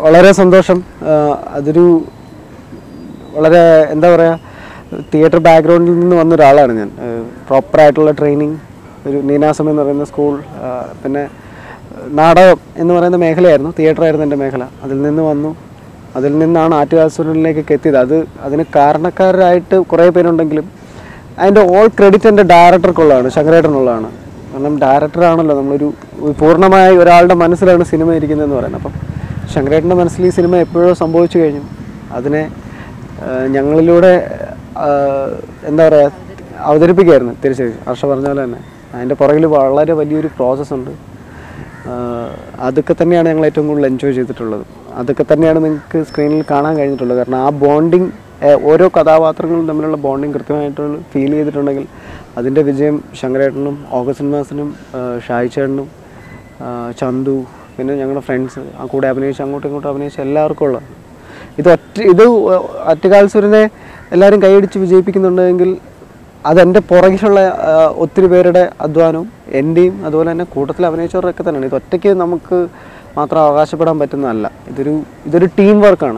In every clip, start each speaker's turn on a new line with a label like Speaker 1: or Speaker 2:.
Speaker 1: വളരെ സന്തോഷം ആ, അതൊരു വളരെ എന്താ പറയുക തിയേറ്റർ ബാക്ക്ഗ്രൗണ്ടിൽ നിന്ന് വന്ന ഒരാളാണ് ഞാൻ പ്രോപ്പറായിട്ടുള്ള ട്രെയിനിങ് ഒരു നീനാസം എന്ന് പറയുന്ന സ്കൂൾ ആ, പിന്നെ നാടകം എന്ന് പറയുന്ന മേഖലയായിരുന്നു തിയേറ്റർ ആയിരുന്നു എൻ്റെ മേഖല അതിൽ നിന്ന് വന്നു അതിൽ നിന്നാണ് ആറ്റുകാസുരനിലേക്കൊക്കെ എത്തിയത് അത് അതിന് കാരണക്കാരായിട്ട് കുറേ പേരുണ്ടെങ്കിലും അതിൻ്റെ ഓൾ ക്രെഡിറ്റ് എൻ്റെ ഡയറക്ടർക്കുള്ളതാണ് ശങ്കരേട്ടനുള്ളതാണ് കാരണം ഡയറക്ടറാണല്ലോ നമ്മളൊരു ഒരു പൂർണ്ണമായി ഒരാളുടെ മനസ്സിലാണ് സിനിമ ഇരിക്കുന്നതെന്ന് പറയുന്നത് അപ്പം ശങ്കരേട്ടൻ്റെ മനസ്സിൽ ഈ സിനിമ എപ്പോഴോ സംഭവിച്ചു കഴിഞ്ഞു അതിനെ ആ, ഞങ്ങളിലൂടെ ആ, എന്താ പറയുക അവതരിപ്പിക്കുകയായിരുന്നു തിരിച്ച് ഹർഷ പറഞ്ഞ പോലെ തന്നെ അതിൻ്റെ പുറകിൽ വളരെ വലിയൊരു പ്രോസസ്സ് ഉണ്ട് ആ, അതൊക്കെ തന്നെയാണ് ഞങ്ങൾ ഏറ്റവും കൂടുതൽ എൻജോയ് ചെയ്തിട്ടുള്ളത് അതൊക്കെ തന്നെയാണ് നിങ്ങൾക്ക് സ്ക്രീനിൽ കാണാൻ കഴിഞ്ഞിട്ടുള്ളത് കാരണം ആ ബോണ്ടിങ് ഓരോ കഥാപാത്രങ്ങളും തമ്മിലുള്ള ബോണ്ടിങ് കൃത്യമായിട്ട് ഫീൽ ചെയ്തിട്ടുണ്ടെങ്കിൽ അതിൻ്റെ വിജയം ശങ്കരേട്ടനും ഓഗസ്റ്റ് മാസിനും ഷായി ചേട്ടനും ആ, ചന്തു പിന്നെ ഞങ്ങളുടെ ഫ്രണ്ട്സ് ആ കൂടെ അഭിനയിച്ച് അങ്ങോട്ടും ഇങ്ങോട്ടും അഭിനയിച്ച എല്ലാവർക്കും ഉള്ള ഇത് ഒറ്റ ഇത് ഒറ്റകാൽസുരനെ എല്ലാവരും കൈയടിച്ച് വിജയിപ്പിക്കുന്നുണ്ടെങ്കിൽ അതെൻ്റെ പുറകിലുള്ള ആ, ഒത്തിരി പേരുടെ അധ്വാനവും എൻ്റെയും അതുപോലെ തന്നെ കൂട്ടത്തിൽ അഭിനയിച്ചവരൊക്കെ തന്നെയാണ് ഇത് ഒറ്റയ്ക്ക് നമുക്ക് മാത്രം അവകാശപ്പെടാൻ പറ്റുന്നതല്ല ഇതൊരു ഇതൊരു ടീം വർക്കാണ്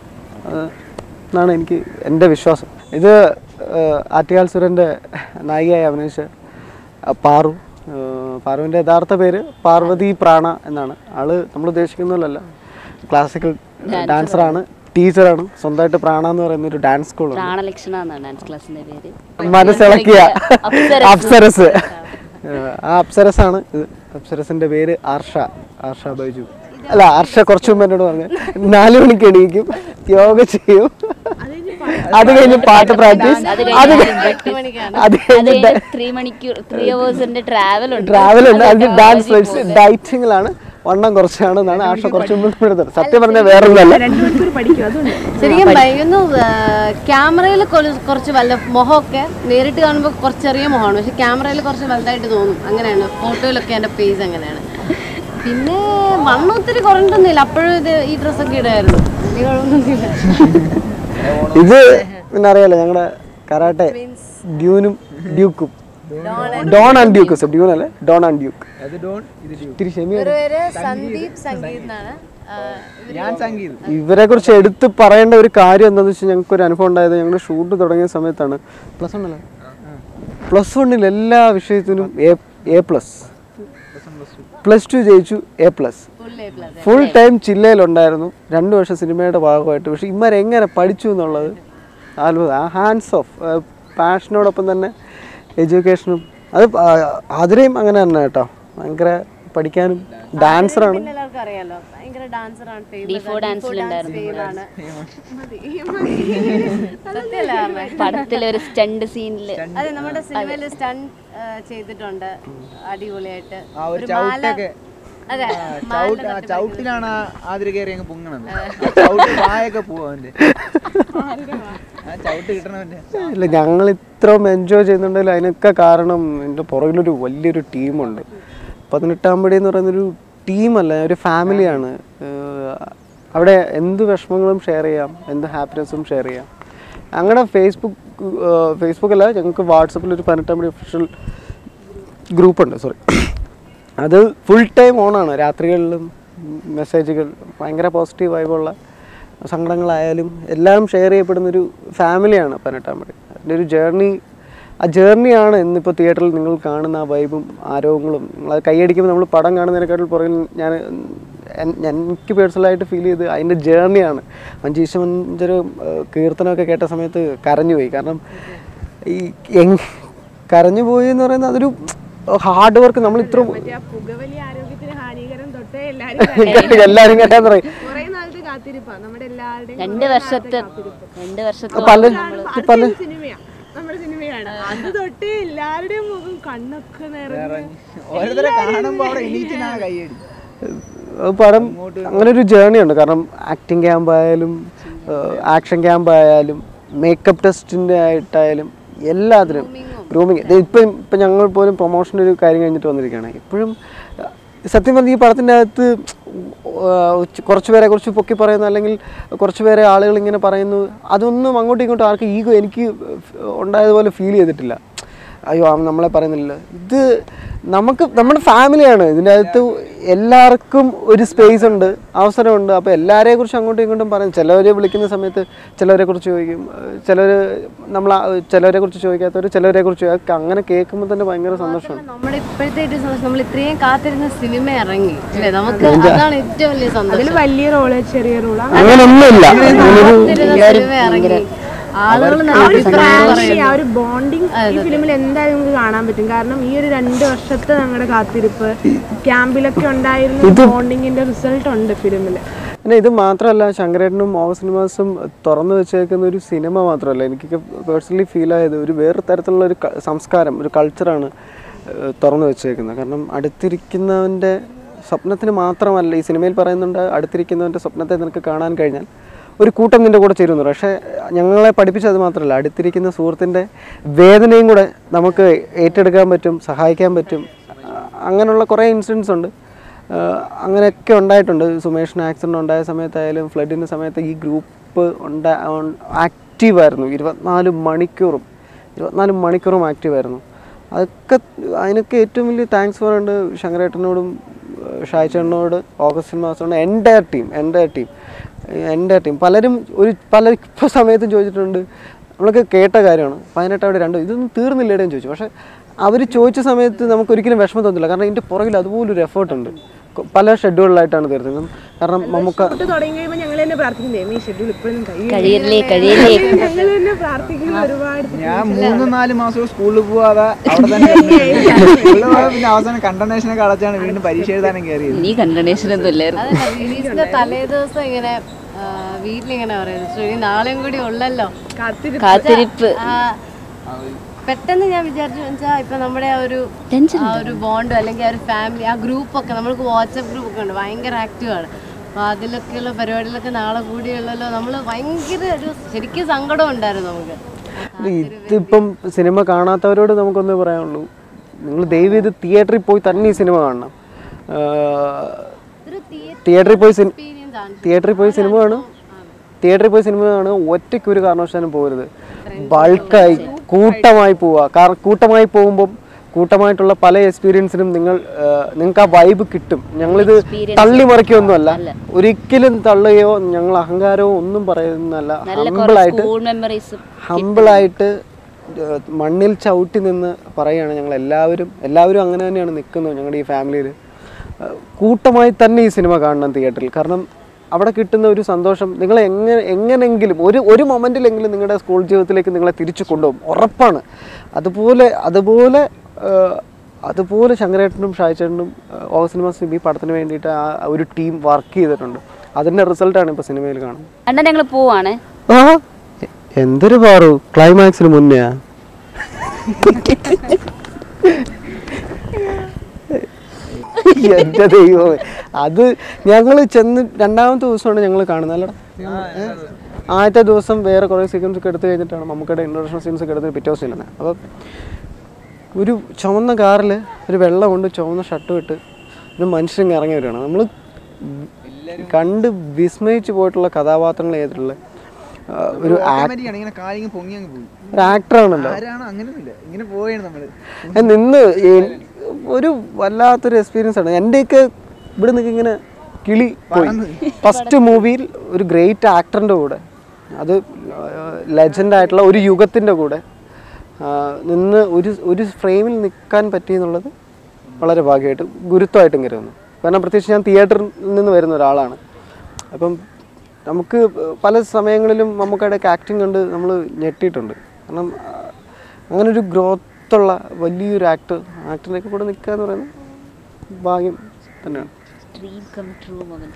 Speaker 1: എന്നാണ് എനിക്ക് എൻ്റെ വിശ്വാസം ഇത് ആറ്റുകാൽ സുരൻ്റെ നായികയായി അഭിനയിച്ച ആ, പാറു ആ, പാറുവിൻ്റെ യഥാർത്ഥ പേര് പാർവതി പ്രാണ എന്നാണ് ആള് നമ്മൾ ഉദ്ദേശിക്കുന്ന പോലല്ല ക്ലാസിക്കൽ ഡാൻസറാണ് ടീച്ചറാണ് സ്വന്തമായിട്ട് പ്രാണ എന്ന് പറയുന്ന ഒരു ഡാൻസ് സ്കൂളുണ്ട്
Speaker 2: പ്രാണലക്ഷണ എന്നാണ് ഡാൻസ് ക്ലാസ്സിന്റെ പേര്
Speaker 1: മനസ്സിളക്കിയ
Speaker 2: അപ്സരസ്.
Speaker 1: അപ്സരസ് ആ അപ്സരസാണ് ഇത് അപ്സരസിന്റെ പേര് ആർഷ ആർഷ ബൈജു അല്ല ആർഷ കുറച്ചു മുമ്പ് എന്നോട് പറഞ്ഞു നാലു മണിക്ക് എണീക്കും യോഗ ചെയ്യും അത് കഴിഞ്ഞ് പാട്ട് പ്രാക്ടീസ്
Speaker 2: അത്
Speaker 1: അത്
Speaker 2: കഴിഞ്ഞ്
Speaker 1: അത് കഴിഞ്ഞ്
Speaker 2: ത്രീ മണിക്കൂർ ത്രീ അവേഴ്സിന്റെ ട്രാവൽ ഉണ്ട്
Speaker 1: ട്രാവൽ ഉണ്ട് അതിന് ഡാൻസ് ഡയറ്റിങ്ങിലാണ് വണ്ണം കുറച്ചാണ് എന്നാണ് ആർഷ കുറച്ചു മുമ്പ് എടുത്തത് സത്യം പറഞ്ഞാൽ വേറൊന്നല്ല
Speaker 3: ശരിക്കും ഭയങ്കര ക്യാമറയിൽ കുറച്ച് വല്ല മുഖമൊക്കെ നേരിട്ട് കാണുമ്പോൾ കുറച്ച് ചെറിയ മുഖമാണ് പക്ഷെ ക്യാമറയിൽ കുറച്ച് വലുതായിട്ട് തോന്നും അങ്ങനെയാണ് ഫോട്ടോയിലൊക്കെ എൻ്റെ ഫേസ് അങ്ങനെയാണ് പിന്നെ വണ്ണം ഒത്തിരി കുറഞ്ഞിട്ടൊന്നുമില്ല അപ്പോഴും ഇത് ഈ ഡ്രസ്സൊക്കെ ഇടായിരുന്നു വലിയ കുഴപ്പമൊന്നുമില്ല
Speaker 1: ഇത് പിന്നെ അറിയാലോ ഞങ്ങളുടെ കരാട്ടെ ഡ്യൂനും ഡ്യൂക്കും ഡോൺ ആൻഡ് ഡ്യൂക്ക് ഡ്യൂൺ അല്ലേ ഡോൺ ആൻഡ് ഡ്യൂക്ക് ഇത്തിരി ക്ഷമ
Speaker 3: പേര് സന്ദീപ് സംഗീത് എന്നാണ്
Speaker 4: ഞാൻ സംഗീതം
Speaker 1: ഇവരെ കുറിച്ച് എടുത്ത് പറയേണ്ട ഒരു കാര്യം എന്താണെന്ന് വെച്ചാൽ ഞങ്ങൾക്ക് ഒരു അനുഭവം ഉണ്ടായത് ഞങ്ങൾ ഷൂട്ട് തുടങ്ങിയ സമയത്താണ് പ്ലസ് വൺ അല്ലേ പ്ലസ് വണ്ണിൽ എല്ലാ വിഷയത്തിനും A A plus plus two ജയിച്ചു എ പ്ലസ് ഫുൾ ടൈം ചില്ലയിലുണ്ടായിരുന്നു രണ്ട് വർഷം സിനിമയുടെ ഭാഗമായിട്ട് പക്ഷെ ഇമാരെങ്ങനെ പഠിച്ചു എന്നുള്ളത് അത്ഭുതം ആ ഹാൻഡ്സ് ഓഫ് പാഷനോടൊപ്പം തന്നെ എഡ്യൂക്കേഷനും അത് അതിനെയും അങ്ങനെ തന്നെ കേട്ടോ ഭയങ്കര പഠിക്കാനും ഡാൻസറാണ്
Speaker 3: എല്ലാവർക്കും അറിയാലോ ഭയങ്കര ഡാൻസറാണ്
Speaker 2: D4 ഡാൻസിലുണ്ടായിരുന്നു.
Speaker 3: സത്യമല്ല പറഞ്ഞെ?
Speaker 2: പടത്തിലെ ഒരു സ്റ്റണ്ട് സീനില്
Speaker 3: അതെ നമ്മുടെ സിനിമയിൽ സ്റ്റണ്ട് ചെയ്തിട്ടുണ്ട് അടിപൊളിയായിട്ട്
Speaker 4: ആ ഒരു ചവിട്ടൊക്കെ
Speaker 3: അതെ
Speaker 4: ആ, ചവിട്ട് ആ ചവിട്ടിലാണ് ആ ആതിര കയറി അങ്ങ് പൊങ്ങണത് ആ ചവിട്ട് വായൊക്കെ പോവും അവന്റെ ആ ചവിട്ട് കിട്ടണവന്റെ
Speaker 1: ഇല്ല ഞങ്ങൾ ഇത്രയും എൻജോയ് ചെയ്യുന്നുണ്ടെങ്കിൽ അതിനൊക്കെ കാരണം എൻ്റെ പുറകിലൊരു വലിയൊരു ടീമുണ്ട് പതിനെട്ടാം പടി എന്ന് പറയുന്നൊരു ടീമല്ല ഒരു ഫാമിലിയാണ് ഏഹ് അവിടെ എന്ത് വിഷമങ്ങളും ഷെയർ ചെയ്യാം എന്ത് ഹാപ്പിനെസ്സും ഷെയർ ചെയ്യാം ഞങ്ങളുടെ ഫേസ്ബുക്ക് ഫേസ്ബുക്ക് അല്ല ഞങ്ങൾക്ക് വാട്സപ്പിൽ ഒരു പതിനെട്ടാം പടി ഒഫീഷ്യൽ ഗ്രൂപ്പുണ്ട് സോറി അത് ഫുൾ ടൈം ഓണാണ് രാത്രികളിലും മെസ്സേജുകൾ ഭയങ്കര പോസിറ്റീവ് വൈബുള്ള സങ്കടങ്ങളായാലും എല്ലാം ഷെയർ ചെയ്യപ്പെടുന്നൊരു ഫാമിലിയാണ് പതിനെട്ടാം പടി അതിൻ്റെ ഒരു ജേർണി ആ ജേർണിയാണ് ഇന്നിപ്പോൾ തിയേറ്ററിൽ നിങ്ങൾ കാണുന്ന ആ വൈബും ആരോഗ്യങ്ങളും അത് കൈയടിക്കുമ്പോൾ നമ്മൾ പടം കാണുന്നതിനെക്കാട്ടിൽ പുറകിൽ ഞാൻ എൻ- ഞാൻ എനിക്ക് പേഴ്സണലായിട്ട് ഫീൽ ചെയ്ത് അതിൻ്റെ ജേർണിയാണ് മഞ്ചീശ മഞ്ചൊരു കീർത്തനമൊക്കെ കേട്ട സമയത്ത് കരഞ്ഞുപോയി കാരണം ഈ എങ് കരഞ്ഞു പോയി എന്ന് പറയുന്നത് അതൊരു ഹാർഡ് വർക്ക് നമ്മൾ ഇത്ര
Speaker 5: പുകവലി ആരോഗ്യത്തിന് ഹാനികരം തൊട്ടേ എല്ലാരും
Speaker 1: എല്ലാവരും ഇങ്ങനെ പറയും
Speaker 5: കുറെ നാളത്തെ കാത്തിരിപ്പാ നമ്മുടെ എല്ലാവരുടെയും
Speaker 2: രണ്ട് വർഷത്തെ രണ്ട് വർഷത്തെ
Speaker 1: പല പല
Speaker 5: സിനിമയാ നമ്മുടെ സിനിമയാണ് അത് തൊട്ടേ എല്ലാവരുടെയും മുഖം കണ്ണൊക്കെ നിറഞ്ഞു
Speaker 4: ഓരോരുത്തരെ കാണുമ്പോ അവിടെ എണീറ്റിനാണ് കൈയടി
Speaker 1: അത് പടം അങ്ങനെ ഒരു ജേർണി ഉണ്ട് കാരണം ആക്ടിങ് ക്യാമ്പ് ആയാലും ആക്ഷൻ ക്യാമ്പ് ആയാലും മേക്കപ്പ് ടെസ്റ്റിൻ്റെ ആയിട്ടായാലും എല്ലാത്തിനും ഗ്രൂമിങ് ഇപ്പം ഇപ്പം ഞങ്ങൾ പോലും പ്രൊമോഷൻ്റെ ഒരു കാര്യം കഴിഞ്ഞിട്ട് വന്നിരിക്കുകയാണ് ഇപ്പോഴും അഹ് സത്യം പറഞ്ഞാൽ ഈ പടത്തിൻ്റെ അകത്ത് ആഹ് ച് കുറച്ച് പേരെ കുറിച്ച് പൊക്കി പറയുന്നു അല്ലെങ്കിൽ കുറച്ച് പേരെ ആളുകൾ ഇങ്ങനെ പറയുന്നു അതൊന്നും അങ്ങോട്ടും ഇങ്ങോട്ടും ആർക്കും ഈഗോ എനിക്ക് ഉണ്ടായതുപോലെ ഫീൽ ചെയ്തിട്ടില്ല അയ്യോ അവൻ നമ്മളെ പറയുന്നില്ല ഇത് നമുക്ക് നമ്മുടെ ഫാമിലിയാണ് ഇതിൻ്റെ അകത്ത് എല്ലാവർക്കും ഒരു സ്പേസ് ഉണ്ട് അവസരമുണ്ട് അപ്പോൾ എല്ലാവരെ കുറിച്ച് അങ്ങോട്ടും ഇങ്ങോട്ടും പറയും ചിലവരെ വിളിക്കുന്ന സമയത്ത് ചിലവരെ കുറിച്ച് ചോദിക്കും ചിലർ നമ്മൾ ചിലവരെ കുറിച്ച് ചോദിക്കാത്തവർ ചിലവരെ കുറിച്ച് ചോദിക്കും അങ്ങനെ കേൾക്കുമ്പോൾ തന്നെ ഭയങ്കര സന്തോഷമാണ്
Speaker 3: നമ്മുടെ ഇപ്പോഴത്തെ ഏറ്റവും സന്തോഷം നമ്മൾ ഇത്രയും കാത്തിരുന്ന സിനിമ ഇറങ്ങി അല്ലേ നമുക്ക് അതാണ് ഏറ്റവും വലിയ
Speaker 5: അതിൽ
Speaker 3: സന്തോഷം
Speaker 5: വലിയ റോള് ചെറിയ റോള്
Speaker 1: അങ്ങനെയൊന്നുമില്ല അങ്ങനൊരു
Speaker 3: കാത്തിരുന്ന സിനിമ ഇറങ്ങി ആളുകൾ
Speaker 5: ആ ഒരു ഫ്രാൻഷി ആ ഒരു ബോണ്ടിങ് ഈ ഫിലിമിൽ എന്തായാലും നമുക്ക് കാണാൻ പറ്റും കാരണം ഈ ഒരു രണ്ട് വർഷത്തെ ഞങ്ങളുടെ കാത്തിരിപ്പ് ക്യാമ്പിലൊക്കെ ഉണ്ടായിരുന്ന ബോണ്ടിങ്ങിന്റെ റിസൾട്ട് ഉണ്ട് ഫിലിമിൽ
Speaker 1: പിന്നെ ഇത് മാത്രമല്ല ശങ്കരേട്ടനും ഓവ സിനിമാസും തുറന്നു വെച്ചേക്കുന്ന ഒരു സിനിമ മാത്രമല്ല എനിക്ക് പേഴ്സണലി ഫീൽ ആയത് ഒരു വേറെ തരത്തിലുള്ള ഒരു ക- സംസ്കാരം ഒരു കൾച്ചറാണ് തുറന്നു വെച്ചേക്കുന്നത് കാരണം അടുത്തിരിക്കുന്നവൻ്റെ സ്വപ്നത്തിന് മാത്രമല്ല ഈ സിനിമയിൽ പറയുന്നുണ്ട് അടുത്തിരിക്കുന്നവൻ്റെ സ്വപ്നത്തെ നിനക്ക് കാണാൻ കഴിഞ്ഞാൽ ഒരു കൂട്ടം നിൻ്റെ കൂടെ ചേരുന്നു പക്ഷേ ഞങ്ങളെ പഠിപ്പിച്ചത് മാത്രമല്ല അടുത്തിരിക്കുന്ന സുഹൃത്തിൻ്റെ വേദനയും കൂടെ നമുക്ക് ഏറ്റെടുക്കാൻ പറ്റും സഹായിക്കാൻ പറ്റും ആ, അങ്ങനെയുള്ള കുറേ ഇൻസിഡൻസ് ഉണ്ട് ആഹ് അങ്ങനെയൊക്കെ ഉണ്ടായിട്ടുണ്ട് സുമേഷിന് ആക്സിഡൻ്റ് ഉണ്ടായ സമയത്തായാലും ഫ്ലഡിൻ്റെ സമയത്ത് ഈ ഗ്രൂപ്പ് ഉണ്ടാ ആക്റ്റീവായിരുന്നു ഇരുപത്തിനാല് മണിക്കൂറും ഇരുപത്തിനാല് മണിക്കൂറും ആക്റ്റീവായിരുന്നു അതൊക്കെ അതിനൊക്കെ ഏറ്റവും വലിയ താങ്ക്സ് പറയുന്നുണ്ട് ശങ്കരേട്ടനോടും ഷായ്ചേട്ടനോട് ഓഗസ്റ്റ് മാസത്തോട് എൻ്റെ ടീം എൻ്റെ ടീം എൻ്റെ ടീം പലരും ഒരു പല ഇപ്പോൾ സമയത്തും ചോദിച്ചിട്ടുണ്ട് നമ്മളൊക്കെ കേട്ട കാര്യമാണ് പതിനെട്ട് അവിടെ രണ്ടോ ഇതൊന്നും തീർന്നില്ലേടേന്ന് ചോദിച്ചു പക്ഷേ അവർ ചോദിച്ച സമയത്ത് നമുക്ക് ഒരിക്കലും വിഷമം തോന്നില്ല കാരണം ഇതിൻ്റെ പുറകിൽ അതുപോലൊരു എഫേർട്ട് ഉണ്ട് കൊ- പല ഷെഡ്യൂളിലായിട്ടാണ് തീർത്തത് കാരണം നമുക്ക്
Speaker 5: തൊട്ട് തുടങ്ങി കഴിയുമ്പോൾ ഞങ്ങൾ തന്നെ പ്രാർത്ഥിക്കും ഈ ഷെഡ്യൂൾ ഇപ്പോഴും
Speaker 2: കഴിയല്ലേ കഴിയല്ലേ
Speaker 5: ഞങ്ങൾ തന്നെ പ്രാർത്ഥിക്കുന്ന ഒരുപാട്
Speaker 4: ഞാൻ മൂന്ന് നാല് മാസം സ്കൂളിൽ പോവാതെ അവിടെ തന്നെ സ്കൂളിൽ പോയാൽ പിന്നെ അവസാനം കണ്ടനേഷനൊക്കെ അടച്ചാണ് വീണ്ടും പരീക്ഷ എഴുതാനും കയറിയത്
Speaker 2: നീ കണ്ടണേഷൻ ഒന്നും ഇല്ലായിരുന്നു
Speaker 3: അതല്ല റിലീസിന്റെ തലേ ദിവസം ഇങ്ങനെ ആ, വീട്ടിലിങ്ങനെ പറയുന്നത് ശ്രീ നാളെയും കൂടി ഉള്ളല്ലോ
Speaker 5: കാത്തിരിപ്പ്
Speaker 2: കാത്തിരിപ്പ്
Speaker 3: ആ, പെട്ടെന്ന് ഞാൻ വിചാരിച്ചു വെച്ചാൽ ഇപ്പൊ നമ്മുടെ ആ ഒരു
Speaker 2: ടെൻഷൻ
Speaker 3: ആ ഒരു ബോണ്ട് അല്ലെങ്കിൽ ആ ഒരു ഫാമിലി ആ ഗ്രൂപ്പൊക്കെ നമ്മൾക്ക് വാട്സപ്പ് ഗ്രൂപ്പ് ഒക്കെ ഉണ്ട് ഭയങ്കര ആക്റ്റീവ് ആണ് അപ്പൊ അതിലൊക്കെയുള്ള പരിപാടികളൊക്കെ നാളെ കൂടിയുള്ളല്ലോ നമ്മൾ ഭയങ്കര ഒരു ശരിക്കും സങ്കടം ഉണ്ടായിരുന്നു നമുക്ക്
Speaker 1: ഇതിപ്പം സിനിമ കാണാത്തവരോട് നമുക്കൊന്നേ പറയാനുള്ളൂ നിങ്ങൾ ദയവ് ഇത് തിയേറ്ററിൽ പോയി തന്നെ ഈ സിനിമ കാണണം
Speaker 3: ഒരു theatre
Speaker 1: തിയേറ്ററിൽ പോയി സിനിമ
Speaker 3: experience ആണ്
Speaker 1: തിയേറ്ററിൽ പോയി സിനിമ കാണും തിയേറ്ററിൽ പോയി സിനിമ കാണുക ഒറ്റയ്ക്ക് ഒരു കാരണവശാലും പോകരുത് ബൾക്കായി കൂട്ടമായി പോവുക കാരണം കൂട്ടമായി പോകുമ്പം കൂട്ടമായിട്ടുള്ള പല എക്സ്പീരിയൻസിനും നിങ്ങൾ നിങ്ങൾക്ക് ആ വൈബ് കിട്ടും ഞങ്ങളിത് തള്ളി മറിക്കൊന്നുമല്ല ഒരിക്കലും തള്ളുകയോ ഞങ്ങൾ അഹങ്കാരമോ ഒന്നും പറയുന്നല്ല
Speaker 2: നല്ല
Speaker 1: ഹമ്പിളായിട്ട്
Speaker 2: സ്കൂൾ മെമ്മറീസും
Speaker 1: ഹമ്പിളായിട്ട് ഏഹ് മണ്ണിൽ ചവിട്ടി നിന്ന് പറയുകയാണ് ഞങ്ങൾ എല്ലാവരും എല്ലാവരും അങ്ങനെ തന്നെയാണ് നിൽക്കുന്നത് ഞങ്ങളുടെ ഈ ഫാമിലിയിൽ കൂട്ടമായി തന്നെ ഈ സിനിമ കാണണം തിയേറ്ററിൽ കാരണം അവിടെ കിട്ടുന്ന ഒരു സന്തോഷം നിങ്ങളെ എങ്ങനെ എങ്ങനെങ്കിലും ഒരു ഒരു മൊമെൻറ്റിലെങ്കിലും നിങ്ങളുടെ സ്കൂൾ ജീവിതത്തിലേക്ക് നിങ്ങളെ തിരിച്ചു കൊണ്ടുപോകും ഉറപ്പാണ് അതുപോലെ അതുപോലെ ഏഹ് അതുപോലെ ശങ്കരേട്ടനും ഷായ്ചേട്ടനും ഓ സിനിമാസും ഈ പടത്തിന് വേണ്ടിയിട്ട് ആ ഒരു ടീം വർക്ക് ചെയ്തിട്ടുണ്ട് അതിൻ്റെ റിസൾട്ടാണ് ഇപ്പോൾ സിനിമയിൽ കാണുന്നത്
Speaker 2: അണ്ണൻ ഞങ്ങൾ പോവാണ്
Speaker 1: ആ എന്തൊരു പാറു ക്ലൈമാക്സിന് മുന്നേ എന്റെ ദൈവമേ അത് ഞങ്ങൾ ചെന്ന് രണ്ടാമത്തെ ദിവസമാണ് ഞങ്ങൾ കാണുന്നത് അല്ലടാ ഏ? ആദ്യത്തെ ദിവസം വേറെ കുറേ സീക്വൻസ് ഒക്കെ എടുത്തു കഴിഞ്ഞിട്ടാണ് നമുക്കിടെ ഇൻട്രൊഡക്ഷൻ സീൻസ് ഒക്കെ എടുത്ത് പിറ്റേ ദിവസം ചെല്ലുന്നത് അപ്പോൾ ഒരു ചുവന്ന കാറിൽ ഒരു വെള്ളം കൊണ്ട് ചുവന്ന ഷർട്ടും ഇട്ട് ഒരു മനുഷ്യൻ ഇറങ്ങി വരികയാണ് നമ്മൾ കണ്ട് വിസ്മയിച്ച് പോയിട്ടുള്ള കഥാപാത്രങ്ങൾ ചെയ്തിട്ടുള്ള ആ, ഒരു
Speaker 4: ഓട്ടോമാറ്റിക്കാണ് ഇങ്ങനെ കാലിങ്ങനെ പൊങ്ങി അങ്ങ് പോയി
Speaker 1: ഒരു ആക്ടറാണല്ലോ
Speaker 4: ആരാണ് അങ്ങനെയൊന്നുമില്ല ഇങ്ങനെ പോവുകയാണ് നമ്മള്
Speaker 1: ഞാൻ നിന്ന് ഈ- ഒരു വല്ലാത്തൊരു എക്സ്പീരിയൻസ് ആണ് എൻ്റെയൊക്കെ ഇവിടെ നിന്ന് ഇങ്ങനെ കിളി പോയി ഫസ്റ്റ് മൂവിയിൽ ഒരു ഗ്രേറ്റ് ആക്ടറിൻ്റെ കൂടെ അത് ലെജൻഡ് ആയിട്ടുള്ള ഒരു യുഗത്തിൻ്റെ കൂടെ ആ, നിന്ന് ഒരു ഒരു ഫ്രെയിമിൽ നിൽക്കാൻ പറ്റി എന്നുള്ളത് വളരെ ഭാഗ്യമായിട്ട് ഗുരുത്വമായിട്ടും കരുതുന്നു കാരണം പ്രത്യേകിച്ച് ഞാൻ തിയേറ്ററിൽ നിന്ന് വരുന്ന ഒരാളാണ് അപ്പം നമുക്ക് പല സമയങ്ങളിലും നമുക്കിടയ്ക്ക് ആക്ടിങ് കണ്ട് നമ്മൾ ഞെട്ടിയിട്ടുണ്ട് കാരണം ആ, അങ്ങനെ ഒരു ഗ്രോത്തുള്ള വലിയൊരു ആക്ടർ ആക്ടറിനൊക്കെ കൂടെ നിൽക്കുക എന്ന് പറയുന്നത് ഭാഗ്യം തന്നെയാണ്
Speaker 2: ഡ്രീം കം ട്രൂ മകൻ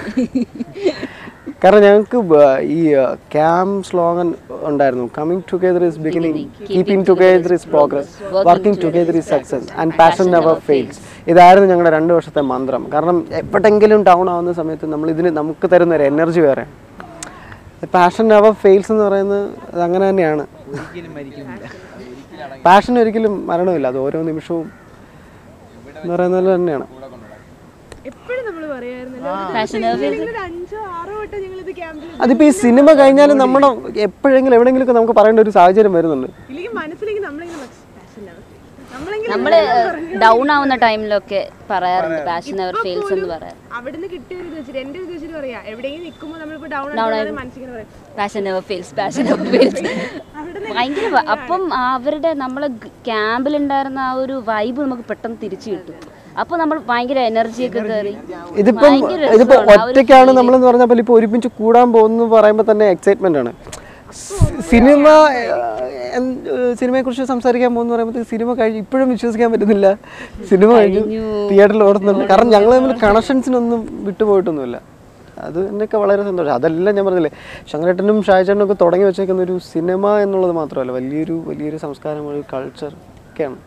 Speaker 1: കാരണം ഞങ്ങൾക്ക് ഈ ക്യാം സ്ലോഗൻ ഉണ്ടായിരുന്നു coming together is beginning keeping together is progress working together is success and passion never fails ഇതായിരുന്നു ഞങ്ങളുടെ രണ്ട് വർഷത്തെ മന്ത്രം കാരണം എപ്പോഴെങ്കിലും ഡൗൺ ആവുന്ന സമയത്ത് നമ്മൾ ഇതിന് നമുക്ക് തരുന്ന ഒരു എനർജി വേറെ പാഷൻ നെവർ ഫെയിൽസ് എന്ന് പറയുന്നത് അത് അങ്ങനെ തന്നെയാണ്
Speaker 4: ഒരിക്കലും മരിക്കുന്നില്ല
Speaker 1: പാഷൻ ഒരിക്കലും മരണമില്ല അത് ഓരോ നിമിഷവും എന്ന് പറയുന്നത് പോലെ തന്നെയാണ്
Speaker 5: എപ്പോഴും നമ്മൾ പറയായിരുന്നല്ലോ
Speaker 2: Fashion
Speaker 5: ഒരു അഞ്ചോ ആറോ വട്ടം ഞങ്ങൾ ഇത് ക്യാമ്പിൽ
Speaker 1: അതിപ്പോൾ ഈ സിനിമ കഴിഞ്ഞാലും നമ്മുടെ എപ്പോഴെങ്കിലും എവിടെയെങ്കിലുമൊക്കെ നമുക്ക് പറയേണ്ട ഒരു സാഹചര്യം വരുന്നുണ്ട്
Speaker 5: ഇല്ലെങ്കിൽ മനസ്സിലേക്ക് നമ്മളിങ്ങനെ പാഷൻ നെവർ നമ്മളെങ്കിലും
Speaker 2: നമ്മള് ഡൗൺ ആവുന്ന ടൈമിലൊക്കെ പറയാറുണ്ട് പാഷൻ നെവർ ഫെയിൽസ് എന്ന് പറയാറ്
Speaker 5: അവിടുന്ന് കിട്ടിയ ഒരു ഇത് വെച്ചിട്ട് എന്റെ ഒരു ഇത് വെച്ചിട്ട് പറയാ എവിടെയെങ്കിലും നിൽക്കുമ്പോൾ നമ്മളിപ്പോ ഡൗൺ ആയി മനസ്സിങ്ങനെ പറയും
Speaker 2: passion never fails passion never fails ഭയങ്കര വ- അപ്പം അവരുടെ നമ്മളെ ക്യാമ്പിൽ ഉണ്ടായിരുന്ന ആ ഒരു വൈബ് നമുക്ക് പെട്ടെന്ന് തിരിച്ചു കിട്ടും അപ്പൊ നമ്മൾ ഭയങ്കര എനർജിയൊക്കെ കയറി
Speaker 1: ഇതിപ്പം
Speaker 2: ഭയങ്കര
Speaker 1: ഇതിപ്പോ
Speaker 2: രസമാണ്. ആ ഒരു
Speaker 1: ഒറ്റയ്ക്കാണ് നമ്മളെന്ന് പറഞ്ഞാൽ പോലെ ഇപ്പോൾ ഒരുമിച്ച് കൂടാൻ പോകുന്നു പറയുമ്പോൾ തന്നെ എക്സൈറ്റ്മെന്റ് ആണ് സി- സിനിമ സിനിമയെ കുറിച്ച് സംസാരിക്കാൻ പോകുന്ന പറയുമ്പോൾ സിനിമ കഴിഞ്ഞ് ഇപ്പോഴും വിശ്വസിക്കാൻ പറ്റുന്നില്ല സിനിമ കഴിഞ്ഞു തിയേറ്ററിൽ ഓടുന്നുണ്ട് കാരണം ഞങ്ങൾ തമ്മിൽ കണക്ഷൻസിനൊന്നും വിട്ടുപോയിട്ടൊന്നുമില്ല അത് എന്നൊക്കെ വളരെ സന്തോഷം അതെല്ലാം ഞാൻ പറഞ്ഞില്ലേ ശങ്കരേട്ടനും ഷാജേട്ടനും ഒക്കെ തുടങ്ങി വെച്ചേക്കുന്ന ഒരു സിനിമ എന്നുള്ളത് മാത്രമല്ല വലിയൊരു വലിയൊരു സംസ്കാരം ഒരു കൾച്ചർ ഒക്കെയാണ്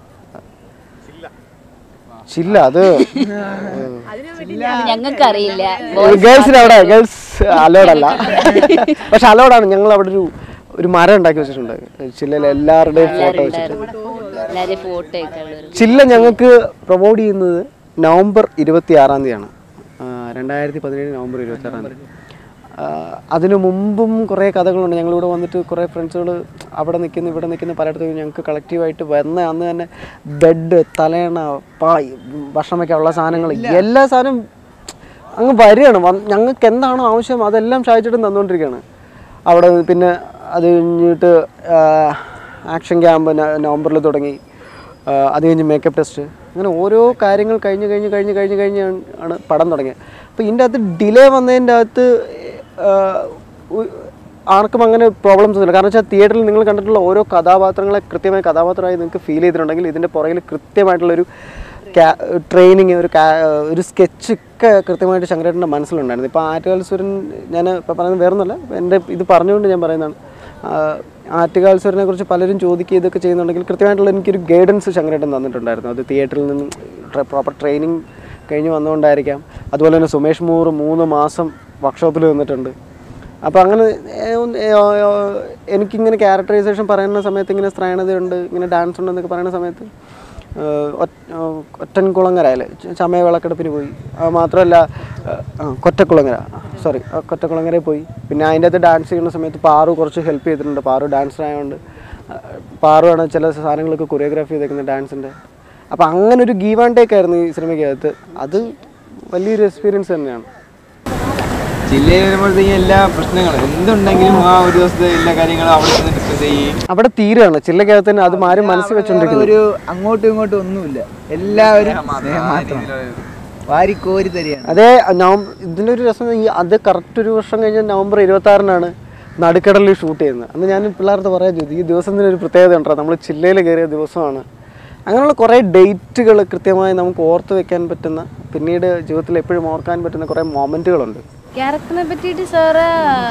Speaker 1: ചില്ല അത്
Speaker 2: ഞങ്ങൾക്ക് അറിയില്ല
Speaker 1: ഗേൾസിന് അവിടെ ഗേൾസ് അലോഡല്ല പക്ഷെ അലോഡാണ് ഞങ്ങൾ അവിടെ ഒരു ഒരു മരം ഉണ്ടാക്കി വെച്ചിട്ടുണ്ട് ചില്ലയിൽ എല്ലാവരുടെയും ഫോട്ടോ വെച്ചിട്ട്
Speaker 2: എല്ലാവരും ഫോട്ടോ ഒക്കെ ഉള്ളൊരു
Speaker 1: ചില്ല ഞങ്ങൾക്ക് പ്രൊമോട്ട് ചെയ്യുന്നത് നവംബർ ഇരുപത്തി ആറാം തീയതിയാണ് ആ, രണ്ടായിരത്തി പതിനേഴ് നവംബർ ഇരുപത്തി ആറാം തീയതി ആ, അതിനു മുമ്പും കുറേ കഥകളുണ്ട് ഞങ്ങളിവിടെ വന്നിട്ട് കുറേ ഫ്രണ്ട്സുകൾ അവിടെ നിൽക്കുന്നു ഇവിടെ നിൽക്കുന്ന പലയിടത്തും ഞങ്ങൾക്ക് കളക്റ്റീവായിട്ട് വന്ന അന്ന് തന്നെ ബെഡ് തലേണ പായ് ഭക്ഷണം വയ്ക്കാനുള്ള സാധനങ്ങൾ എല്ലാ സാധനം അങ്ങ് വരികയാണ് വന്ന് ഞങ്ങൾക്ക് എന്താണോ ആവശ്യം അതെല്ലാം ഷായിച്ചിട്ടും തന്നുകൊണ്ടിരിക്കുകയാണ് അവിടെ നിന്ന് പിന്നെ അത് കഴിഞ്ഞിട്ട് ആക്ഷൻ ക്യാമ്പ് നവംബറിൽ തുടങ്ങി ആ, അത് കഴിഞ്ഞ് മേക്കപ്പ് ടെസ്റ്റ് അങ്ങനെ ഓരോ കാര്യങ്ങൾ കഴിഞ്ഞ് കഴിഞ്ഞ് കഴിഞ്ഞ് കഴിഞ്ഞ് കഴിഞ്ഞ് ആണ് പടം തുടങ്ങിയത് അപ്പോൾ ഇതിൻ്റെ അകത്ത് ഡിലേ വന്നതിൻ്റെ അകത്ത് ആ, ഉ- ആർക്കും അങ്ങനെ പ്രോബ്ലംസ് ഒന്നുമില്ല കാരണം വെച്ചാൽ തിയേറ്ററിൽ നിങ്ങൾ കണ്ടിട്ടുള്ള ഓരോ കഥാപാത്രങ്ങളെ കൃത്യമായ കഥാപാത്രമായി നിങ്ങൾക്ക് ഫീൽ ചെയ്തിട്ടുണ്ടെങ്കിൽ ഇതിൻ്റെ പുറകിൽ കൃത്യമായിട്ടുള്ളൊരു ട്രെയിനിങ് ഒരു ca- ഒരു സ്കെച്ച് ഒക്കെ കൃത്യമായിട്ട് ശങ്കരേട്ടൻ്റെ മനസ്സിലുണ്ടായിരുന്നു ഇപ്പോൾ ആറ്റുകാൽസുരൻ ഞാൻ ഇപ്പോൾ പറയുന്നത് വേറൊന്നുമല്ല എൻ്റെ ഇത് പറഞ്ഞുകൊണ്ട് ഞാൻ പറയുന്നതാണ് ആറ്റുകാൽസുരനെ കുറിച്ച് പലരും ചോദിക്കുക ഇതൊക്കെ ചെയ്യുന്നുണ്ടെങ്കിൽ കൃത്യമായിട്ടുള്ള എനിക്കൊരു ഗൈഡൻസ് ശങ്കരേട്ടൻ തന്നിട്ടുണ്ടായിരുന്നു അത് തിയേറ്ററിൽ നിന്നും പ്രോപ്പർ ട്രെയിനിങ് കഴിഞ്ഞ് വന്നുകൊണ്ടായിരിക്കാം അതുപോലെ തന്നെ സുമേഷ് മൂർ മൂന്ന് മാസം വർക്ക്ഷോപ്പിൽ നിന്നിട്ടുണ്ട് അപ്പോൾ അങ്ങനെ ഏ, ഒന്ന് ഏ, ഓ, ഓ, എനിക്കിങ്ങനെ ക്യാരക്ടറൈസേഷൻ പറയുന്ന സമയത്ത് ഇങ്ങനെ സ്ത്രൈണതയുണ്ട് ഇങ്ങനെ ഡാൻസ് ഉണ്ടെന്നൊക്കെ പറയുന്ന സമയത്ത് ഏഹ്, ഒറ്റ- ഏഹ്, ഒറ്റൻകുളങ്ങരയിൽ ചമയ വിളക്കെടുപ്പിന് പോയി അത് മാത്രമല്ല ഏഹ്, ആ, കൊറ്റക്കുളങ്ങര സോറി കൊറ്റക്കുളങ്ങരയിൽ പോയി പിന്നെ അതിൻ്റെ അകത്ത് ഡാൻസ് ചെയ്യുന്ന സമയത്ത് പാറു കുറച്ച് ഹെൽപ്പ് ചെയ്തിട്ടുണ്ട് പാറു ഡാൻസർ ആയതുകൊണ്ട് പാറുവാണ് ചില സാധനങ്ങളൊക്കെ കൊറിയോഗ്രാഫി ചെയ്തേക്കുന്നത് ഡാൻസിൻ്റെ അപ്പോൾ അങ്ങനെ ഒരു ഗീവ് ആൻഡ് ടേക്ക് ആയിരുന്നു ഈ സിനിമയ്ക്കകത്ത് അത് വലിയൊരു എക്സ്പീരിയൻസ് തന്നെയാണ്
Speaker 4: ജില്ലയിൽ വരുമ്പോഴത്തേക്കും എല്ലാ പ്രശ്നങ്ങളും എന്തുണ്ടെങ്കിലും ആ ഒരു ദിവസത്തെ എല്ലാ കാര്യങ്ങളും അവിടെ നിന്ന് ഡിസ്കസ് ചെയ്യും
Speaker 1: അവിടെ തീരുകയാണ് ചില്ലക്കകത്ത് തന്നെ അത് മാറി മനസ്സിൽ വെച്ചോണ്ടിരിക്കുന്നു
Speaker 4: ഒരു അങ്ങോട്ടും ഇങ്ങോട്ടും ഒന്നുമില്ല എല്ലാവരും സ്നേഹം മാത്രം വാരിക്കോരി തരികയാണ്
Speaker 1: അതേ നവംബർ ഇതിൻ്റെ ഒരു രസം ഈ അത് കറക്റ്റ് ഒരു വർഷം കഴിഞ്ഞ നവംബർ ഇരുപത്തി ആറിനാണ് നടുക്കടലിൽ ഷൂട്ട് ചെയ്യുന്നത് അന്ന് ഞാൻ പിള്ളേർക്ക് പറയാൻ ചോദിച്ചു ഈ ദിവസത്തിന് ഒരു പ്രത്യേകത ഉണ്ടോ നമ്മൾ ചില്ലയിൽ കയറിയ ദിവസമാണ് അങ്ങനെയുള്ള കുറേ ഡേറ്റുകൾ കൃത്യമായി നമുക്ക് ഓർത്ത് വെക്കാൻ പറ്റുന്ന പിന്നീട് ജീവിതത്തിൽ എപ്പോഴും ഓർക്കാൻ പറ്റുന്ന കുറേ മൊമെൻറ്റുകളുണ്ട്
Speaker 3: ക്യാരക്ടറിനെ പറ്റിയിട്ട് സാറ്